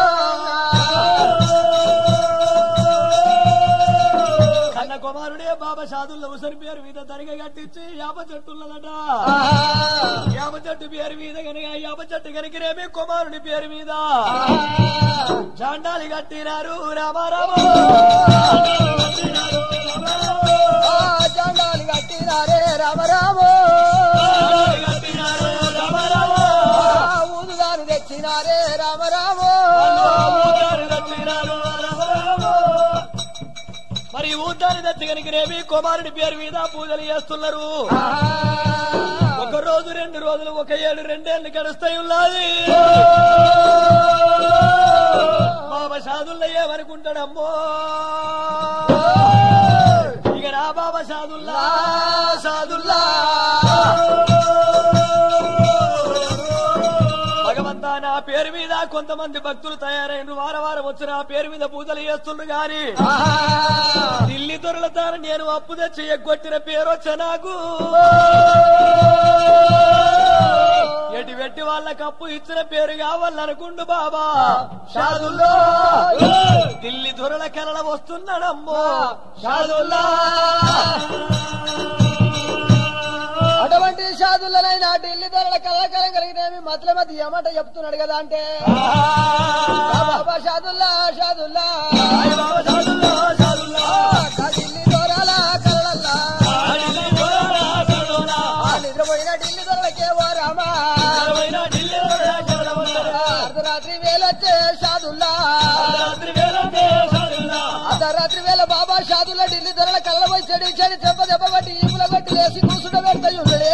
కన్న కుమారుడే బాబా షాదుల్లో ఉసరి పేరు మీద తరగ కట్టించి యాప చెట్టున్నదట యాప చెట్టు పేరు మీద కనుక యాప చెట్టు కనుకనేమి కుమారుడి పేరు మీద జాండాలి కట్టినారు రామారామ జెండాలు కట్టినారే రామరామో కట్టినారు రామారామ ఊదుగాను తెచ్చినారే రామరామో మరి ఊద్దాన్ని దత్తగనికినేమి కుమారుడి పేరు మీద పూజలు చేస్తున్నారు ఒక రోజు రెండు రోజులు ఒక ఏడు రెండేళ్లు గడుస్తాయి ఉన్నది బాబా షాదుల్లా ఏమనుకుంటాడమ్మో ఇక నా బాబా షాదుల్లా షాదుల్లా భగవంతా నా పేరు మీద కొంతమంది భక్తులు తయారైన వారం వారం వచ్చి నా పేరు మీద పూజలు చేస్తుండ్రు గాని ఢిల్లీ దొరలతాన నేను అప్పు తెచ్చి ఎగ్గొట్టిన పేరు వచ్చా నాకు ఎటు పెట్టి వాళ్ళకి అప్పు ఇచ్చిన పేరు కావాలనుకుండు బాబా షాదుల్లో ఢిల్లీ దొరల కలల వస్తున్నాడమ్మో షాదుల్లా అటువంటి సాధులనైనా ఢిల్లీ ధరల కళ్ళకలం కలిగినవి మతల మధ్య ఏమాట చెప్తున్నాడు కదా అంటే ఆ బాబా షాదుల్లా షాదుల్లా అయ్య బాబా షాదుల్లా, షాదుల్లా. ఆ ఢిల్లీ దొరల కళ్ళల్లా ఆ ఢిల్లీ దొరల కలల. ఆ నిద్రపోయిన ఢిల్లీ దొరలకే ఓ రామా అరవైనా ఢిల్లీ దొరల కలల వస్తారు. అర్ధరాత్రి వేలొచ్చే షాదుల్లా రాత్రి వేళకే షాదుల్లా. అర్ధరాత్రి వేళ బాబా షాదుల్లా ఢిల్లీ ధరల కళ్ళ పోయి చెడి చెడి చెంప దెబ్బ కొట్టి ఈపుల కొట్టి లేసి కూసుండ పెడతాయి ఉండడే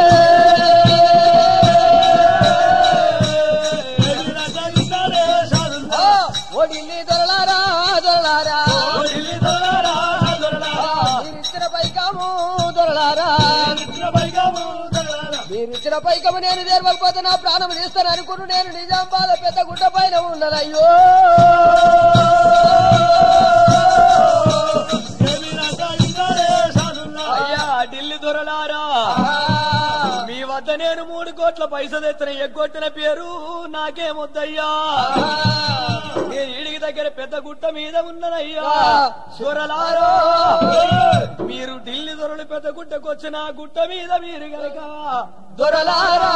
ఎదురా సాగుతారే షాదుల్లా. ఓ, ఓ ఢిల్లీ దొరలారా దొరలారా ఓ ఢిల్లీ దొరల షాదుల్లా. మీరిచ్చిన పైకాము దొరలారా చిత్ర పైకము దొరల. మీరిచ్చిన పైకము నేను నేర్వకపోతే నా ప్రాణం తీస్తాను అనుకుని నేను నిజామాబాద్ పెద్ద గుట్ట పైన ఉన్నదయ్యో ఎదురా సాగుతారే షాదుల్లా. అయ్యా ఢిల్లీ దొరలారా మీ వద్ద నేను మూడు కోట్ల పైసలు తెచ్చిన ఎగ్గొట్టిన పేరు నాకేమొద్దయ్యా నేను ఈడికి దగ్గర పెద్ద గుట్ట మీద ఉన్నదయ్యా దొరలారా మీరు ఢిల్లీ దొరలు పెద్ద గుట్టకు వచ్చిన గుట్ట మీద మీరు గనక దొరలారా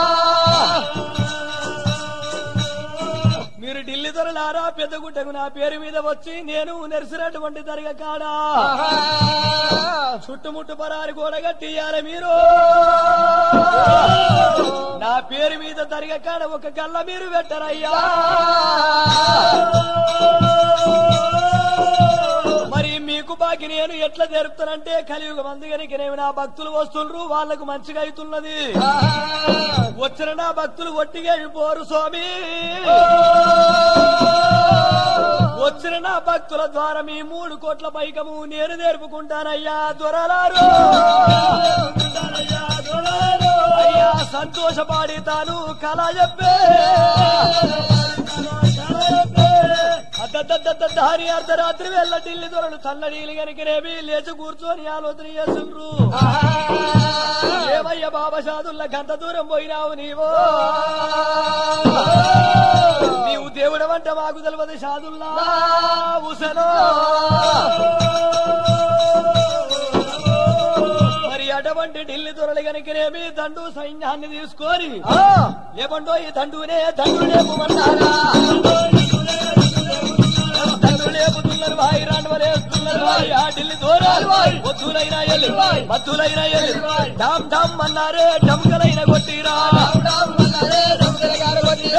మీరు ఢిల్లీ దొరలారా పెద్ద గుట్టకు నా పేరు మీద వచ్చి నేను నెరిసినటువంటి దర్గ కాడా చుట్టుముట్టు పరారి గోడ కట్టియాలి మీరు నా పేరు మీద దర్గ కాడ ఒక కళ్ళ మీరు పెట్టరయ్యా మరి మీకు బాకి నేను ఎట్లా జరుపుతానంటే కలియుగ మంది కనుక నేను నా భక్తులు వస్తుండ్రు వాళ్ళకు మంచిగా అవుతున్నది వచ్చిన నా భక్తులు ఒట్టిగా పోరు స్వామి వచ్చిన నా భక్తుల ద్వారా మీ మూడు కోట్ల పైకము నేను నేర్పుకుంటానయ్యా దొరలారు అయ్యా సంతోషపాడి తాను కళ చెప్పే దారి అర్ధరాత్రి వెళ్ళ ఢిల్లీ దొరలు తల్లడీలు కనుకనేమి లేచి కూర్చొని ఆలోచన చేస్తుండ్రు ఏమయ్య బాబా సాధుల్ల గంట దూరం పోయినావు నీవో నీవు దేవుడు అంటే మాకు తెలియదు సాధుల్లా ఉసలో మరి అటువంటి ఢిల్లీ దొరలు కనుకనేమి దండు సైన్యాన్ని తీసుకొని లేకుంటో ఈ దండునే దండు లేపమన్నారా దండు లేపుతున్నారు భాయి రాండవలేస్తున్నారు భాయి ఆ ఢిల్లీ దూరాలు వద్దులైనా ఎల్లి మద్దులైనా ఎల్లి డామ్ డామ్ అన్నారే డమ్కలైన కొట్టిరా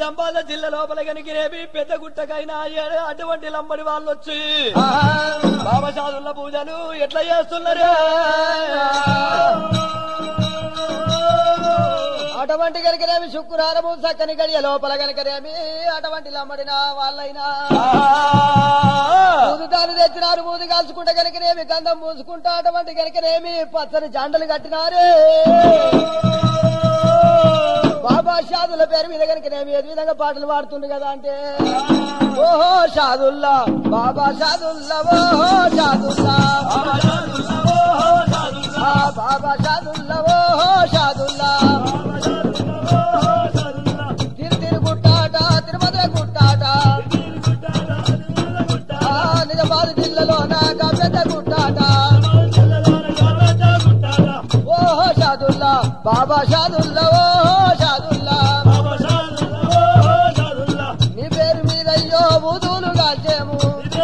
నిజామాబాద్ జిల్లా లోపల కనికిరేమి పెద్ద గుట్టకైనా అయ్యాడు అటువంటి లంబడి వాళ్ళు వచ్చి బాబా సాధుల పూజలు ఎట్లా చేస్తున్నారు అటువంటి కనుకనేమి శుక్రవారము చక్కని గడియ లోపల కనుకనేమి అటువంటి లమ్మడిన వాళ్ళైనా మూదుదాలు తెచ్చినారు మూదు కాల్చుకుంటే కనుకనేమి గంధం పూసుకుంటా అటువంటి కనుకనేమి పచ్చని జండలు కట్టినారే బాబా షాదుల పేరు మీద కనుకనేమి ఏ విధంగా పాటలు పాడుతుంది కదా అంటే ఓహో షాదుల్లా బాబా షాదుల్లా ఓహో షాదుల్లా ఆ బాబా షాదుల్లా ఓహో షాదుల్లా తిరు తిరు గుట్టాట తిరుమల గుట్టాట ఆ నిజామాబాద్ జిల్లాలో నాక పెద్ద గుట్టాట ఓహో షాదుల్లా బాబా షాదుల్లా ఓహో షాదుల్లా నీ పేరు మీద అయ్యో బూదులు కాల్చేము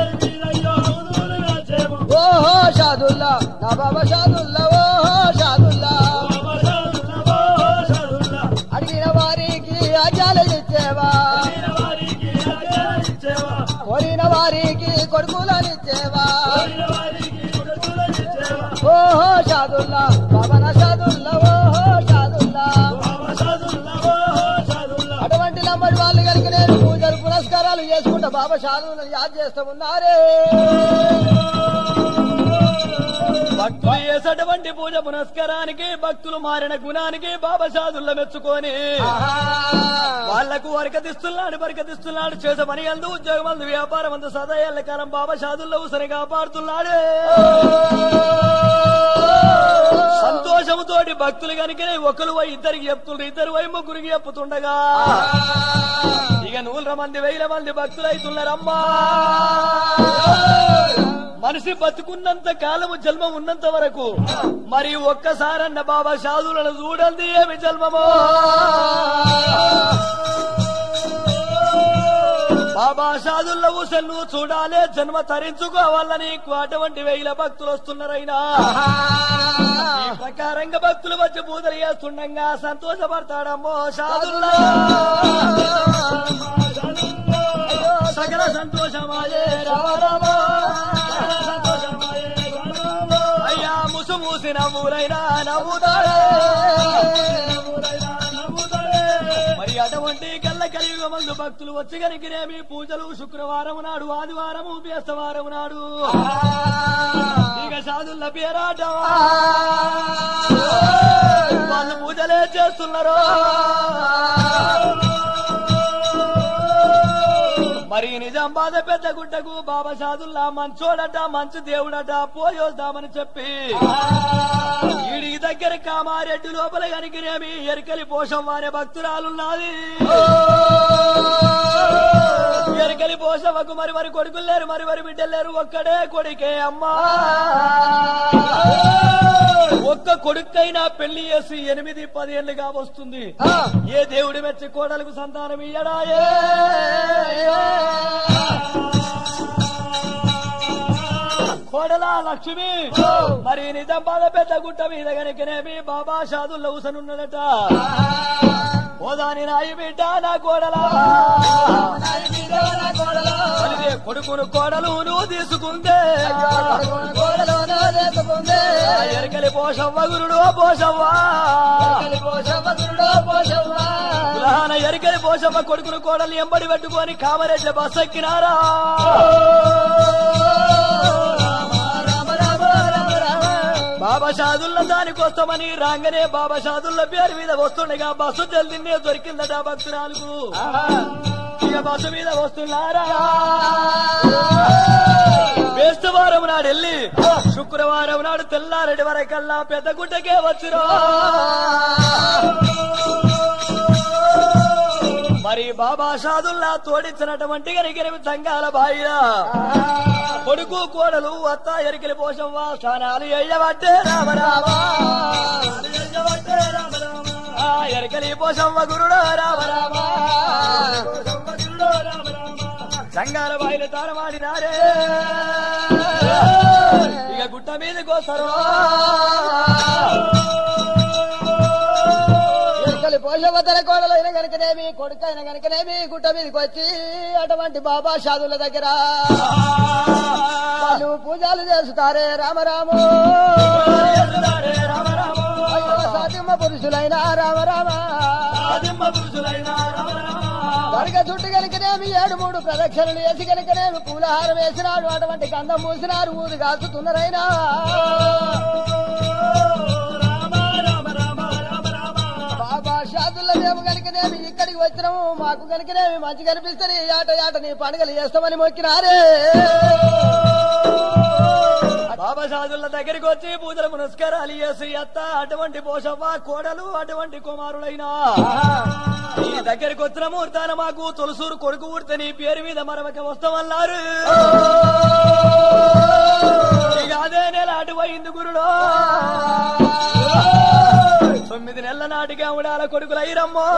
ఓహో షాదుల్లా నా బాబా షాదుల్లా ఓహో షాదుల్లా అడిగిన వారికి ఆజ్ఞాలు ఇచ్చేవా కోరిన వారికి కొడుకులనిచ్చేవా ఓహో షాదుల్లా బాబా నా షాదుల్లా ఓహో షాదుల్లా అటువంటి లంబడి వాళ్ళు కనుక నేను పూజలు పురస్కారాలు చేసుకుంటా బాబా షాదుల్ని యాద్ చేస్తూ ఉన్నారే భక్తులు చేసేటువంటి పూజ పునస్కారానికి భక్తులు మారిన గుణానికి బాబా సాధుల్లో మెచ్చుకొని ఆహా. వాళ్లకు వరకతిస్తున్నాడు బరకతిస్తున్నాడు చేసే పని అందు ఉద్యోగం అందు వ్యాపారం అందు సదా ఎల్ల కాలం బాబా షాదుల్లో ఉసరి కాపాడుతున్నాడు సంతోషముతోటి భక్తులు కనుక ఒకరు పోయి ఇద్దరికి చెప్తుండ్రు ఇద్దరు పోయి ముగ్గురికి చెప్పుతుండగా ఇక నూల మంది వేల మంది భక్తులు అవుతున్నారమ్మా మనిషి బతుకున్నంత కాలము జన్మం ఉన్నంత వరకు మరి ఒక్కసారన్న బాబా సాధువులను చూడండి ఏమి జన్మమో బాబా సాధుల్లో ఊసలు చూడాలే జన్మ తరించుకోవాలని నీకు అటువంటి వేల భక్తులు వస్తున్నారైనా ఈ ప్రకారంగా భక్తులు వచ్చి పూజలు చేస్తుండగా సంతోషపడతాడమ్మో సాధుల్లా సకల సంతోషమాయే రామ రామ అయ్యా ముసు మూసి నవ్వులైనా నవ్వుతాడే మరి అటువంటి కళ్ళ కలియుగ మందు భక్తులు వచ్చి కనికినేమి పూజలు శుక్రవారం నాడు ఆదివారము బేస్తవారం నాడు ఇక సాధుల పేరాట వాళ్ళు పూజలే చేస్తున్నారు మరి నిజామాబాద్ పెద్ద గుడ్డకు బాబా సాదుల్లా మంచోడట మంచి దేవుడట పోయొద్దామని చెప్పి ఈడికి దగ్గర కామారెడ్డి లోపల కనికినేమి ఎరికలి పోషం వారే భక్తురాలున్నది ఎరికలి పోషవకు మరి మరి కొడుకులు లేరు మరి మరి బిడ్డలు లేరు ఒక్కడే కొడుకే అమ్మా ఒక్క కొడుకైనా పెళ్లి చేసి ఎనిమిది పదేళ్లుగా వస్తుంది ఏ దేవుడి మెచ్చి కోడలకు సంతానం ఇయ్యడాయే కోడలా లక్ష్మి మరి నిజామాబాద్ పెద్ద గుట్ట మీద కనుకనేమి బాబా షాదుల్లో ఊసనున్నదట ఓదాని నాయి బిడ్డ నా కోడలా మరిదే కొడుకును కోడలు నువ్వు తీసుకుందే ఆ ఎరకలి పోషవ్వ గురుడు పోషవ్వా కులహాన ఎరకలి పోషవ్వ కొడుకును కోడలు ఎంబడి పెట్టుకొని కామరెడ్ల బస్ ఎక్కినారా బాబా షాదుల్ల దానికోసమని రాగానే బాబా షాదుల్ల పేరు మీద వస్తుండగా బస్సు జల్దినే దొరికిందట భక్తురాలకు ఇక బస్సు మీద వస్తున్నారా బేస్తవారం నాడు వెళ్ళి శుక్రవారం నాడు తెల్లారెడ్డి వరకల్లా పెద్ద గుడ్డకే వచ్చిరో మరి బాబా షాదుల్లా తోడించినటువంటి గరిగిరి సంఘాల బాయిల కొడుకు కోడలు అత్త ఎరికలి పోషం వా స్థానాలు ఎయ్యబట్టే రామ రామ ఆ ఎరికలి పోషమ్మ గురుడు రామ రామ సంఘాల బాయిలు తారమాడినారే ఇక గుట్ట మీదకి వస్తారు ఎరకలి పోష యువతల కోడలైన గనుకనేమి కొడుకైన గనుకనేమి గుట్ట మీదకి వచ్చి అటువంటి బాబా షాదుల దగ్గర వాళ్ళు పూజలు చేస్తారే రామరాము అయ్యో సాధ్యమ పురుషులైన రామరామ దర్గ చుట్టు కనుకనేమి ఏడు మూడు ప్రదక్షిణలు వేసి కనుకనేమి పూలహారం వేసినాడు అటువంటి గంధం మూసినారు ఊరు కాస్తున్నారైనా బాబా షాదుల్లో మేము కనుకనేమి ఇక్కడికి వచ్చినాము మాకు కనుకనేమి మంచి కనిపిస్తుంది ఆట ఆట నీ పండుగలు చేస్తామని మొక్కినారే బాబా సాధుల దగ్గరికి వచ్చి పూజలు పునస్కారాలు చేసి అత్త అటువంటి పోషవ్వ కోడలు అటువంటి కుమారులైనా నీ దగ్గరికి వచ్చిన ముహూర్తాన మాకు తొలసూరు కొడుకు ఊడితే నీ పేరు మీద మరొక వస్తామన్నారు ఇక అదే నెల అటువైంది గురుడో తొమ్మిది నెలల నాటిగా ఉండాల కొడుకులైరమ్మో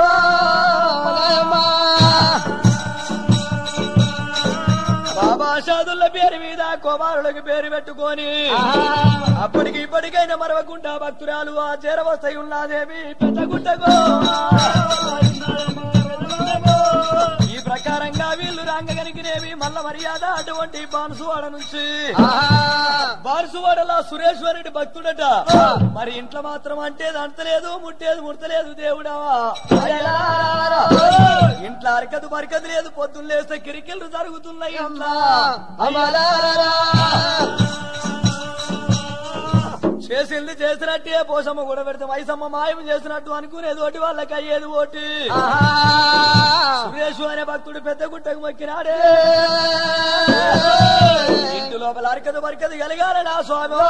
బాబా సాధుల పేరు మీద కుమారులకు పేరు పెట్టుకొని అప్పటికి ఇప్పటికైనా మరవకుండా భక్తురాలు ఆ చేరవస్తాయి ఉన్నదేమి పెద్దగుంటగో ఈ ప్రకారంగా వీళ్ళు రంగగనికినేవి మల్ల మర్యాద అటువంటి బాన్సువాడ నుంచి బాన్సువాడలా సురేశ్వరుడి భక్తుడట మరి ఇంట్లో మాత్రం అంటే అంటలేదు ముట్టేది ముడతలేదు దేవుడా ఇంట్లో అరకదు బరకదు లేదు పొద్దున్న లేస్తే కిరికిళ్ళు జరుగుతున్నాయి ఇంట్లో చేసింది చేసినట్టే పోసమ్మ కూడా పెడితే వయసమ్మ మాయం చేసినట్టు అనుకునేది ఒకటి వాళ్ళకి అయ్యేది ఒకటి సురేషు అనే భక్తుడు పెద్ద గుట్టకు మొక్కినాడే ఇంటి లోపల అరకదు బరకదు కలిగాలి నా స్వామి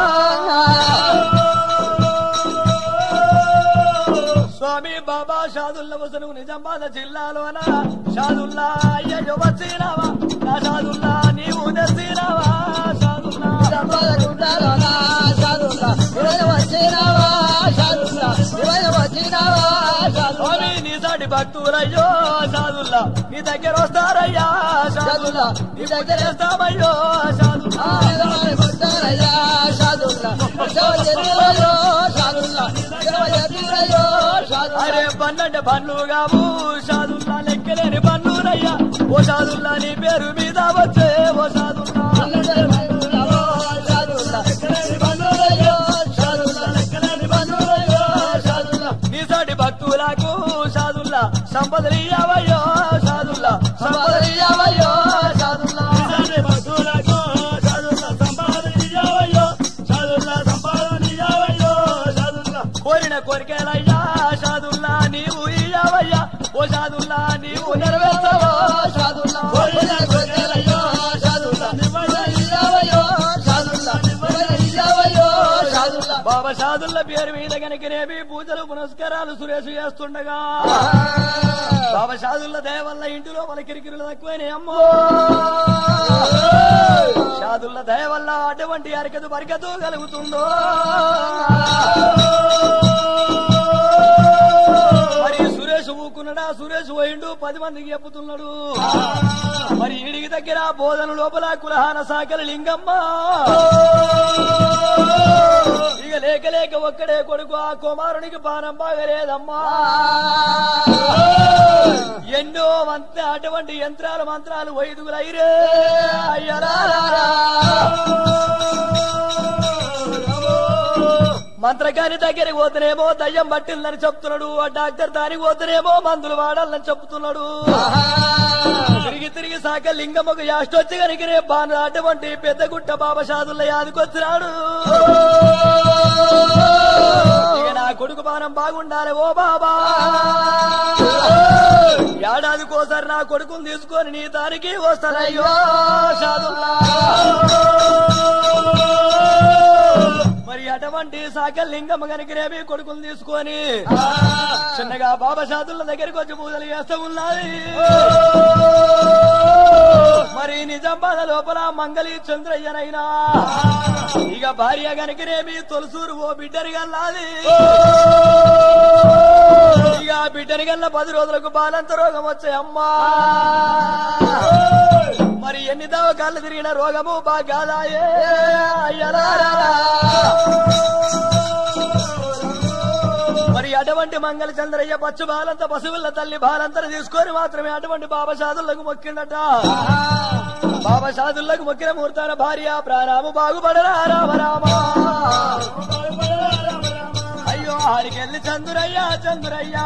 స్వామి బాబా షాదుల్లా వసను నిజామాబాద్ జిల్లాలోన షాదుల్లా అయ్యో వచ్చినావా నా షాదుల్లా నీవు తెచ్చినావా షాదుల్లా స్వామి నీ సాటి భక్తులయ్యో షాదుల్లా నీ దగ్గర వస్తారయ్యా షాదుల్లా నీ దగ్గర వేస్తామయ్యో షాదుల్లా అరే బండ్లంటే బండ్లు కావు షాదుల్లా లెక్కలేని బండ్లురయ్యా ఓ షాదుల్లా నీ పేరు మీద వచ్చే ఓ షాదుల్లా నీ సాటి భక్తులకు షాదుల్లా సంపదలు ఇయ్యవయ్యో షాదుల్లా సంపదలు ఇయ్యవయ్యో షాదుల్లా కోరిన కోరికలయ్యా షాదుల్లా నీవు ఇయ్యవయ్యా ఓ షాదుల్లా నీవు నెరవేర్చవో షాదుల్లా బాబా షాదుల్ల పేరు మీద కనుకనేవి పూజలు పునస్కారాలు సురేష్ చేస్తుండగా బాబా షాదుల్ల దయ వల్ల ఇంటిలో మన కిరికిరులు తక్కువనే అమ్మో షాదుల్ల దయ వల్ల అటువంటి అరకదు బరకదు కలుగుతుందో మరి సురేష్ ఊకున్నాడా సురేష్ పోయిండు పది మందికి చెప్పుతున్నాడు మరి ఈడికి దగ్గర బోధన లోపల కులహాన సాకలి లింగమ్మ ఇక లేక లేక ఒక్కడే కొడుకు ఆ కుమారునికి పానం బాగలేదమ్మా ఎన్నో మంత్ర అటువంటి యంత్రాలు మంత్రాలు వైదుగులైరే అయ్యలారా మంత్రగాని దగ్గరికి పోతేనేమో దయ్యం పట్టిందని చెప్తున్నాడు ఆ డాక్టర్ దానికి పోతేనేమో మందులు వాడాలని చెప్తున్నాడు తిరిగి తిరిగి సాక లింగం ఒక యాష్టొచ్చి కనుకనే బాను అటువంటి పెద్ద గుట్ట బాబా షాదుల్ల యాదికొచ్చినాడు ఇక నా కొడుకు బాణం బాగుండాలి ఓ బాబా ఏడాదికోసారి నా కొడుకుని తీసుకొని నీ దానికి వస్తానయ్యో షాదుల్లా మరి అటువంటి సాకల్ లింగమ్మ కనుకనేమి కొడుకులు తీసుకొని చిన్నగా బాబా షాదుల దగ్గరికి వచ్చి పూజలు చేస్తూ ఉన్నది మరి నిజామాబాద్ లోపల మంగళి చంద్రయ్యనైనా ఇక భార్య కనుకనేమి తొలసూరు ఓ బిడ్డరి గల్లాది ఇక ఆ బిడ్డరి గల్ల పది రోజులకు బాలంత రోగం వచ్చాయి అమ్మా మరి ఎన్ని దవకాళ్ళు తిరిగిన రోగము బాగాదాయే అయ్యలారా మరి అటువంటి అటువంటి మంగళ చంద్రయ్య పచ్చు బాలంత పశువుల తల్లి బాలంతర తీసుకొని మాత్రమే అటువంటి బాబా సాధులకు మొక్కిందట బాబా సాధులకు మొక్కిన ముహూర్తాన భార్య ప్రాణాము బాగుపడరా రామ రామ అయ్యో ఆడికెళ్ళి చంద్రయ్య చంద్రయ్య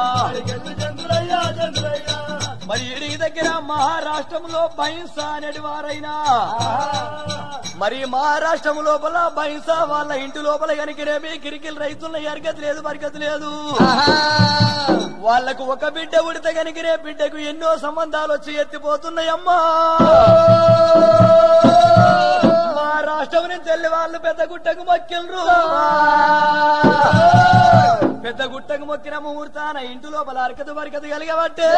మరి ఇడి దగ్గర మహారాష్ట్రంలో బహింస అనేటి వారైనా మరి మహారాష్ట్రం లోపల బహింస వాళ్ళ ఇంటి లోపల కనికిరేమి కిరికిల్ రైతుల ఎరగతి లేదు బరకతి లేదు వాళ్లకు ఒక బిడ్డ ఉడితే కనికిరే బిడ్డకు ఎన్నో సంబంధాలు వచ్చి ఎత్తిపోతున్నాయమ్మా మా రాష్ట్రం నుంచి వెళ్ళి వాళ్ళు పెద్ద గుట్టకు మొక్కిండ్రు పెద్ద గుట్టకు మొక్కిన ముహూర్తాన ఇంటి లోపల అరకదు బరకదు కలిగబట్టే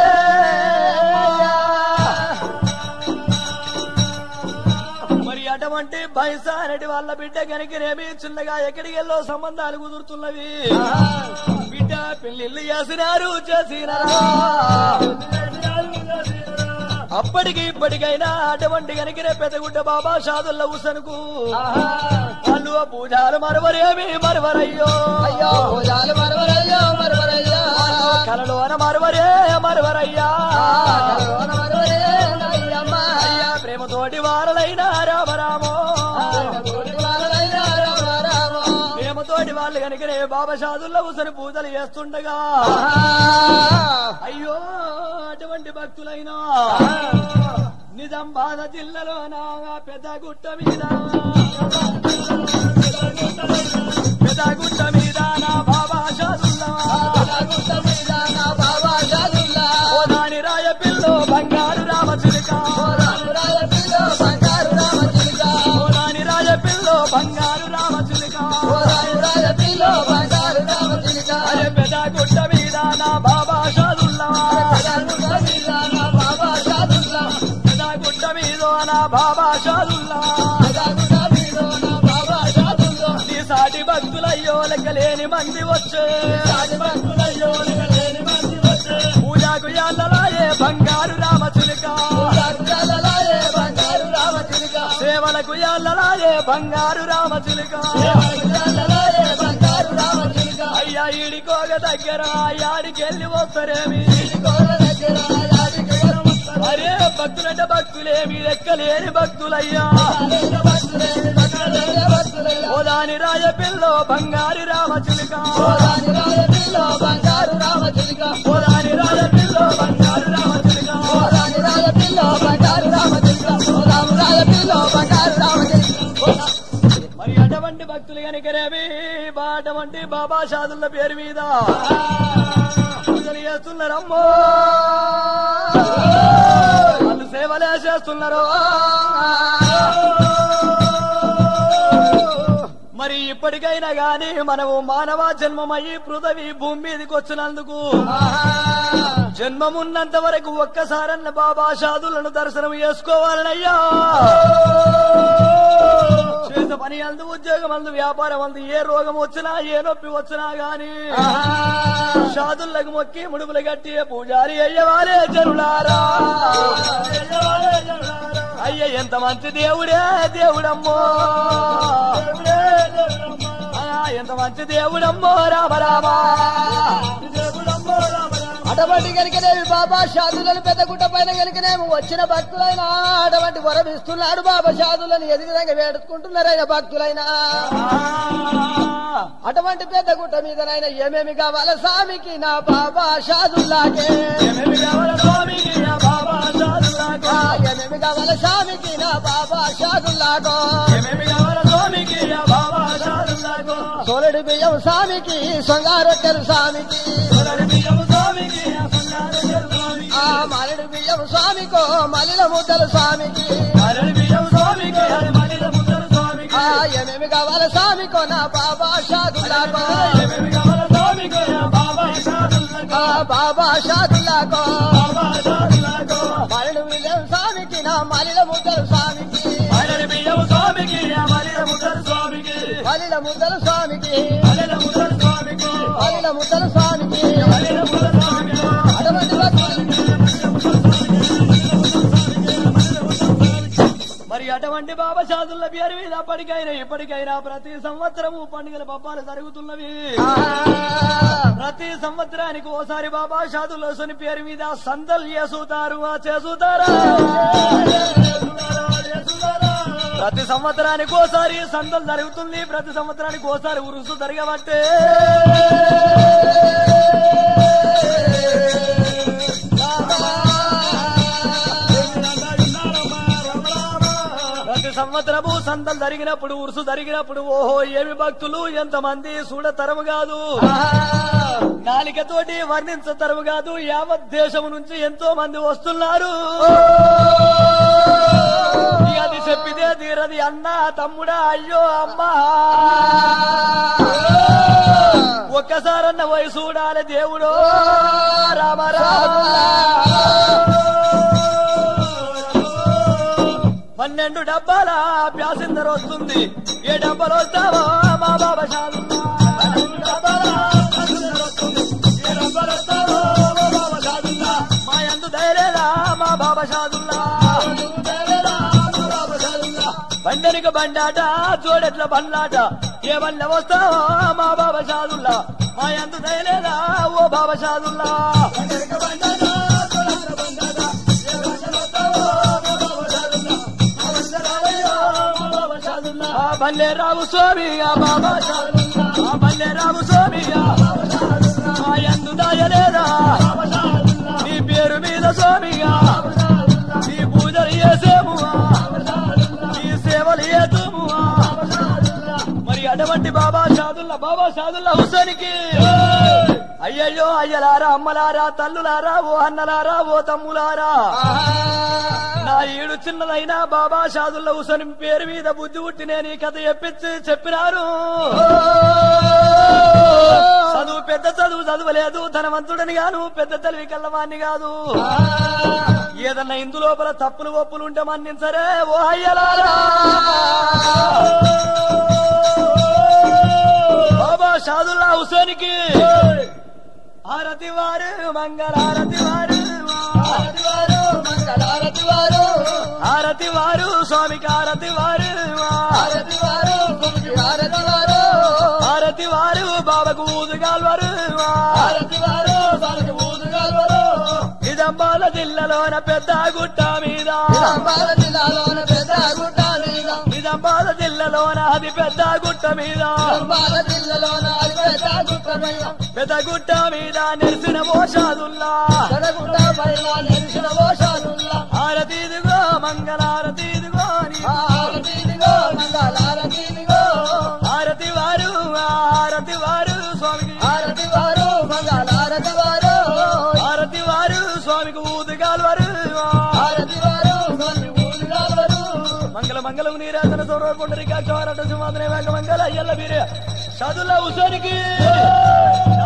మరి అటువంటి బైసా అనేటి వాళ్ళ బిడ్డ కనుకనేమి చిన్నగా ఎక్కడికి వెళ్ళో సంబంధాలు కుదురుతున్నవి బిడ్డ పెళ్లిళ్ళు చేసినారు చేసినారు అప్పటికి ఇప్పటికైనా అటువంటి కనుకనే పెద్దగుడ్డ బాబా షాదుల్ల ఉసనుకు వాళ్ళు ఆ పూజాలు మరవరేమి మరవరయ్యో అయ్యో పూజాలు మరవరయ్యో మరవరయ్యా కలలోన మరవరే మరవరయ్యా కరోనా మరవరే అయ్యమ్మ. అయ్యా ప్రేమతోటి వారలైన రామరామో కోటి వారలైనా రామ రామ. ప్రేమతోటి వాళ్ళు కనుకనే బాబా షాదుల్ల ఉసని పూజలు చేస్తుండగా అయ్యో అటువంటి భక్తులైనా నిజామాబాద్ జిల్లాలోన పెద్ద గుట్ట మీద పెద్ద గుట్ట మీద నా బాబా షాదుల్లా గుట్ట మీద నా బాబా షాదుల్లా. ఓ నాని రాయ పిల్లో బంగారు రామ చిలుక రామురాయ పిల్లో బంగారు రామ చిలుక. ఓ నాని రాయ పిల్లో బంగారు రామ చిలుక ఓ రామురాయ పిల్లో బంగారు రామ చిలుక. అరే పెద్ద గుట్ట మీద నా బాబా షాదుల్లా గుట్ట మీద నా బాబా షాదుల్లా. పెద్ద గుట్ట మీద నా బాబా షాదుల్లా గుట్ట మీద నా బాబా షాదుల్లా. నీ సాటి భక్తులయ్యో లెక్కలేని మంది వచ్చే సాటి భక్తులయ్యో లెక్కలేని మంది వచ్చే. పూజకు యాళ్ళలాయే బంగారు రామ చిలుక రాజులాలలాయే బంగారు రామ చిలుక. సేవలకు యాళ్ళలాయే బంగారు రామ చిలుక రాజులాలలాయే బంగారు రామ చిలుక. అయ్యా ఈడికోగ దగ్గర యాడికెళ్ళి వస్తారేమి కోల దగ్గర యాదికి వరం వస్తారు. అరే భక్తులంటే భక్తులేమి లెక్కలేని భక్తులయ్యా భక్తులే, భక్తులే, భక్తులే. ఓ దాని రాయ పిల్లో బంగారు రామ చిలుక ఓ రాజురాయ పిల్లో బంగారు రామ చిలుక. ఓ దాని రాయ పిల్లో బంగారు రామ చిలుక ఓ రాజురాయ పిల్లో బంగారు రామ చిలుక. ఓ రామురాయ పిల్లో బంగారు రామ చిలుక. ఓ మరి అటువంటి భక్తులు కనుకనేవి అటువంటి బాబా షాదుల పేరు మీద పూజలు చేస్తున్నారమ్మో వాళ్ళు సేవలే చేస్తున్నారు మరి ఇప్పటికైనా గాని మనము మానవ జన్మమయ్యి పృథవి భూమి మీదకి వచ్చినందుకు జన్మమున్నంత వరకు ఒక్కసారన్న బాబా షాదులను దర్శనం చేసుకోవాలనయ్యా చేసే పని అందు ఉద్యోగం అందు వ్యాపారం అందు ఏ రోగం వచ్చినా ఏ నొప్పి వచ్చినా గాని షాదులకు మొక్కి ముడుపులు కట్టి పూజారి అయ్యవారే జరులారా అయ్య ఎంత మంచి దేవుడే దేవుడమ్మో ఆ, ఎంత మంచి దేవుడమ్మో రామ రామా అటువంటి కనుకనేవి బాబా షాదులను పెద్ద గుట్ట పైన కనుకనేమి వచ్చిన భక్తులైనా అటువంటి వరం ఇస్తున్నాడు బాబా షాదులను ఎదుగుదంగా వేడుకుంటున్నారైన భక్తులైనా అటువంటి పెద్ద గుట్ట మీదనైనా ఏమేమి కావాల స్వామికి నా బాబా షాదుల్లాగే ఏమేమి కావాల స్వామికి నా బాబా షాదుల్లాకు? ఆ, ఏమేమి కావాల స్వామికి నా బాబా షాదుల్లాగో ఏమేమి కావాల స్వామికి నా బాబా షాదుల్లాకు? సోలడి బియ్యం స్వామికి సొంగారొట్టెలు స్వామికి సోదరి బియ్యము స్వామికి నా సొంగారు స్వామికి ఆ మరడి బియ్యం స్వామికో మలిల ముద్దలు స్వామికి అరడి బియ్యం స్వామికి అది మనిల ముద్దరు స్వామికి ఆ ఏమేమి కావాల స్వామికో నా బాబా షాదుల్లాగో ఏమేమి కావాల స్వామికి నా బాబా షాదుల్లాకు? ఆ బాబా షాదుల్లాగో బాబా షాదుల్లాకు. మరడి బియ్యం స్వామికి నా మలిల ముద్దలు స్వామికి అరడి బియ్యము స్వామికి నా మనిల ముద్దరు స్వామికి మలిల ముద్దలు స్వామికి మనిల ముద్దరు స్వామికి మలిల ముద్దలు స్వామికి మనిల ముద్దరు స్వామికి అటువంటి భక్తులు మరి అటువంటి అటువంటి బాబా షాదుల పేరు మీద అప్పటికైనా ఇప్పటికైనా ప్రతి సంవత్సరము పండుగల పబ్బాలు జరుగుతున్నవి ప్రతి సంవత్సరానికి ఓసారి బాబా షాదుల సుని పేరు మీద సందల్ చేసుతారు ఆ చేసుతారా ప్రతి సంవత్సరానికి ఓసారి సందలు జరుగుతుంది ప్రతి సంవత్సరానికి ఓసారి ఉరుసు జరగబట్టే ప్రతి సంవత్సరము సందలు జరిగినప్పుడు ఉరుసు జరిగినప్పుడు ఓహో ఏమి భక్తులు ఎంతమంది చూడతరము కాదు నాలికతోటి వర్ణించతరము కాదు యావత్ దేశం నుంచి ఎంతో మంది వస్తున్నారు ఇక అది చెప్పితే తీరది అన్నా తమ్ముడా అయ్యో అమ్మా ఒక్కసారన్న పోయి చూడాలి దేవుడు రామ పన్నెండు డబ్బాల ప్యాసింజర్ వస్తుంది ఏ డబ్బాలు వస్తావో మా బాబా షాదుల్లా. పన్నెండు డబ్బాల ప్యాసింజర్ వస్తుంది. ఏ డబ్బాలు వస్తావో మా బాబా షాదుల్లా. మా యందు ధైర్యరా మా బాబా షాదుల్లా. బండనిక బండాట జోడెట్ల బండ్లాట ఏ వల్ల వస్తావో మా బాబా షాదుల్లా మా యందు ధైర్యరా ఓ బాబా షాదుల్లా ఆ బల్లే రావు స్వామి ఆ బాబా షాదుల్లా. ఆ బల్లే రావు స్వామి ఆ బాబా షాదుల్లా. మా యందు దాయలేదా నీ పేరు మీద స్వామిగా నీ పూజలు చేసేము నీ సేవలు చేతుము మరి అటువంటి బాబా షాదుల్లా బాబా షాదుల్లా హుసేనికి అయ్యయ్యో అయ్యలారా అమ్మలారా తల్లులారా ఓ అన్నలారా ఓ తమ్ములారా నా ఈడు చిన్నదైనా బాబా షాదుల్లా హుసేన్ పేరు మీద బుద్ధి పుట్టి నేను ఈ కథ చెప్పించి చెప్పినారు చదువు పెద్ద చదువు చదవలేదు ధనవంతుడని గాను పెద్ద తెలివి కల్లవాణ్ణి కాదు ఏదన్నా ఇందు లోపల తప్పులు ఒప్పులు ఉంటే మన్నించరే ఓ అయ్యలారా బాబా షాదుల్లా హుసేన్కి ఆరతి వారు మంగళారతి వారు ఆరతి వారు స్వామికి ఆరతి వారు ఆరతి వారు బాబాకు ఊదుగాల్వారు ఇదంబాల జిల్లాలోన పెద్ద గుట్ట మీద నిజామాబాద్ జిల్లాలోన అది పెద్ద గుట్ట మీద పెద్ద గుట్ట మీద నెరిసిన మోషాదుల్లా ఆరతి ఇదిగో మంగళారతి ఇదిగో నీ ఆరతి వారు ఆరతి వారు స్వామికి ఆరతి వారు స్వామికి ఊదుగాలు వారు మంగళ మంగళం నీరాజన సౌర పుండరికాక్ష సింహాదనే వేగ మంగళ అయ్యల్ల వీరే చదువుల ఉసానికి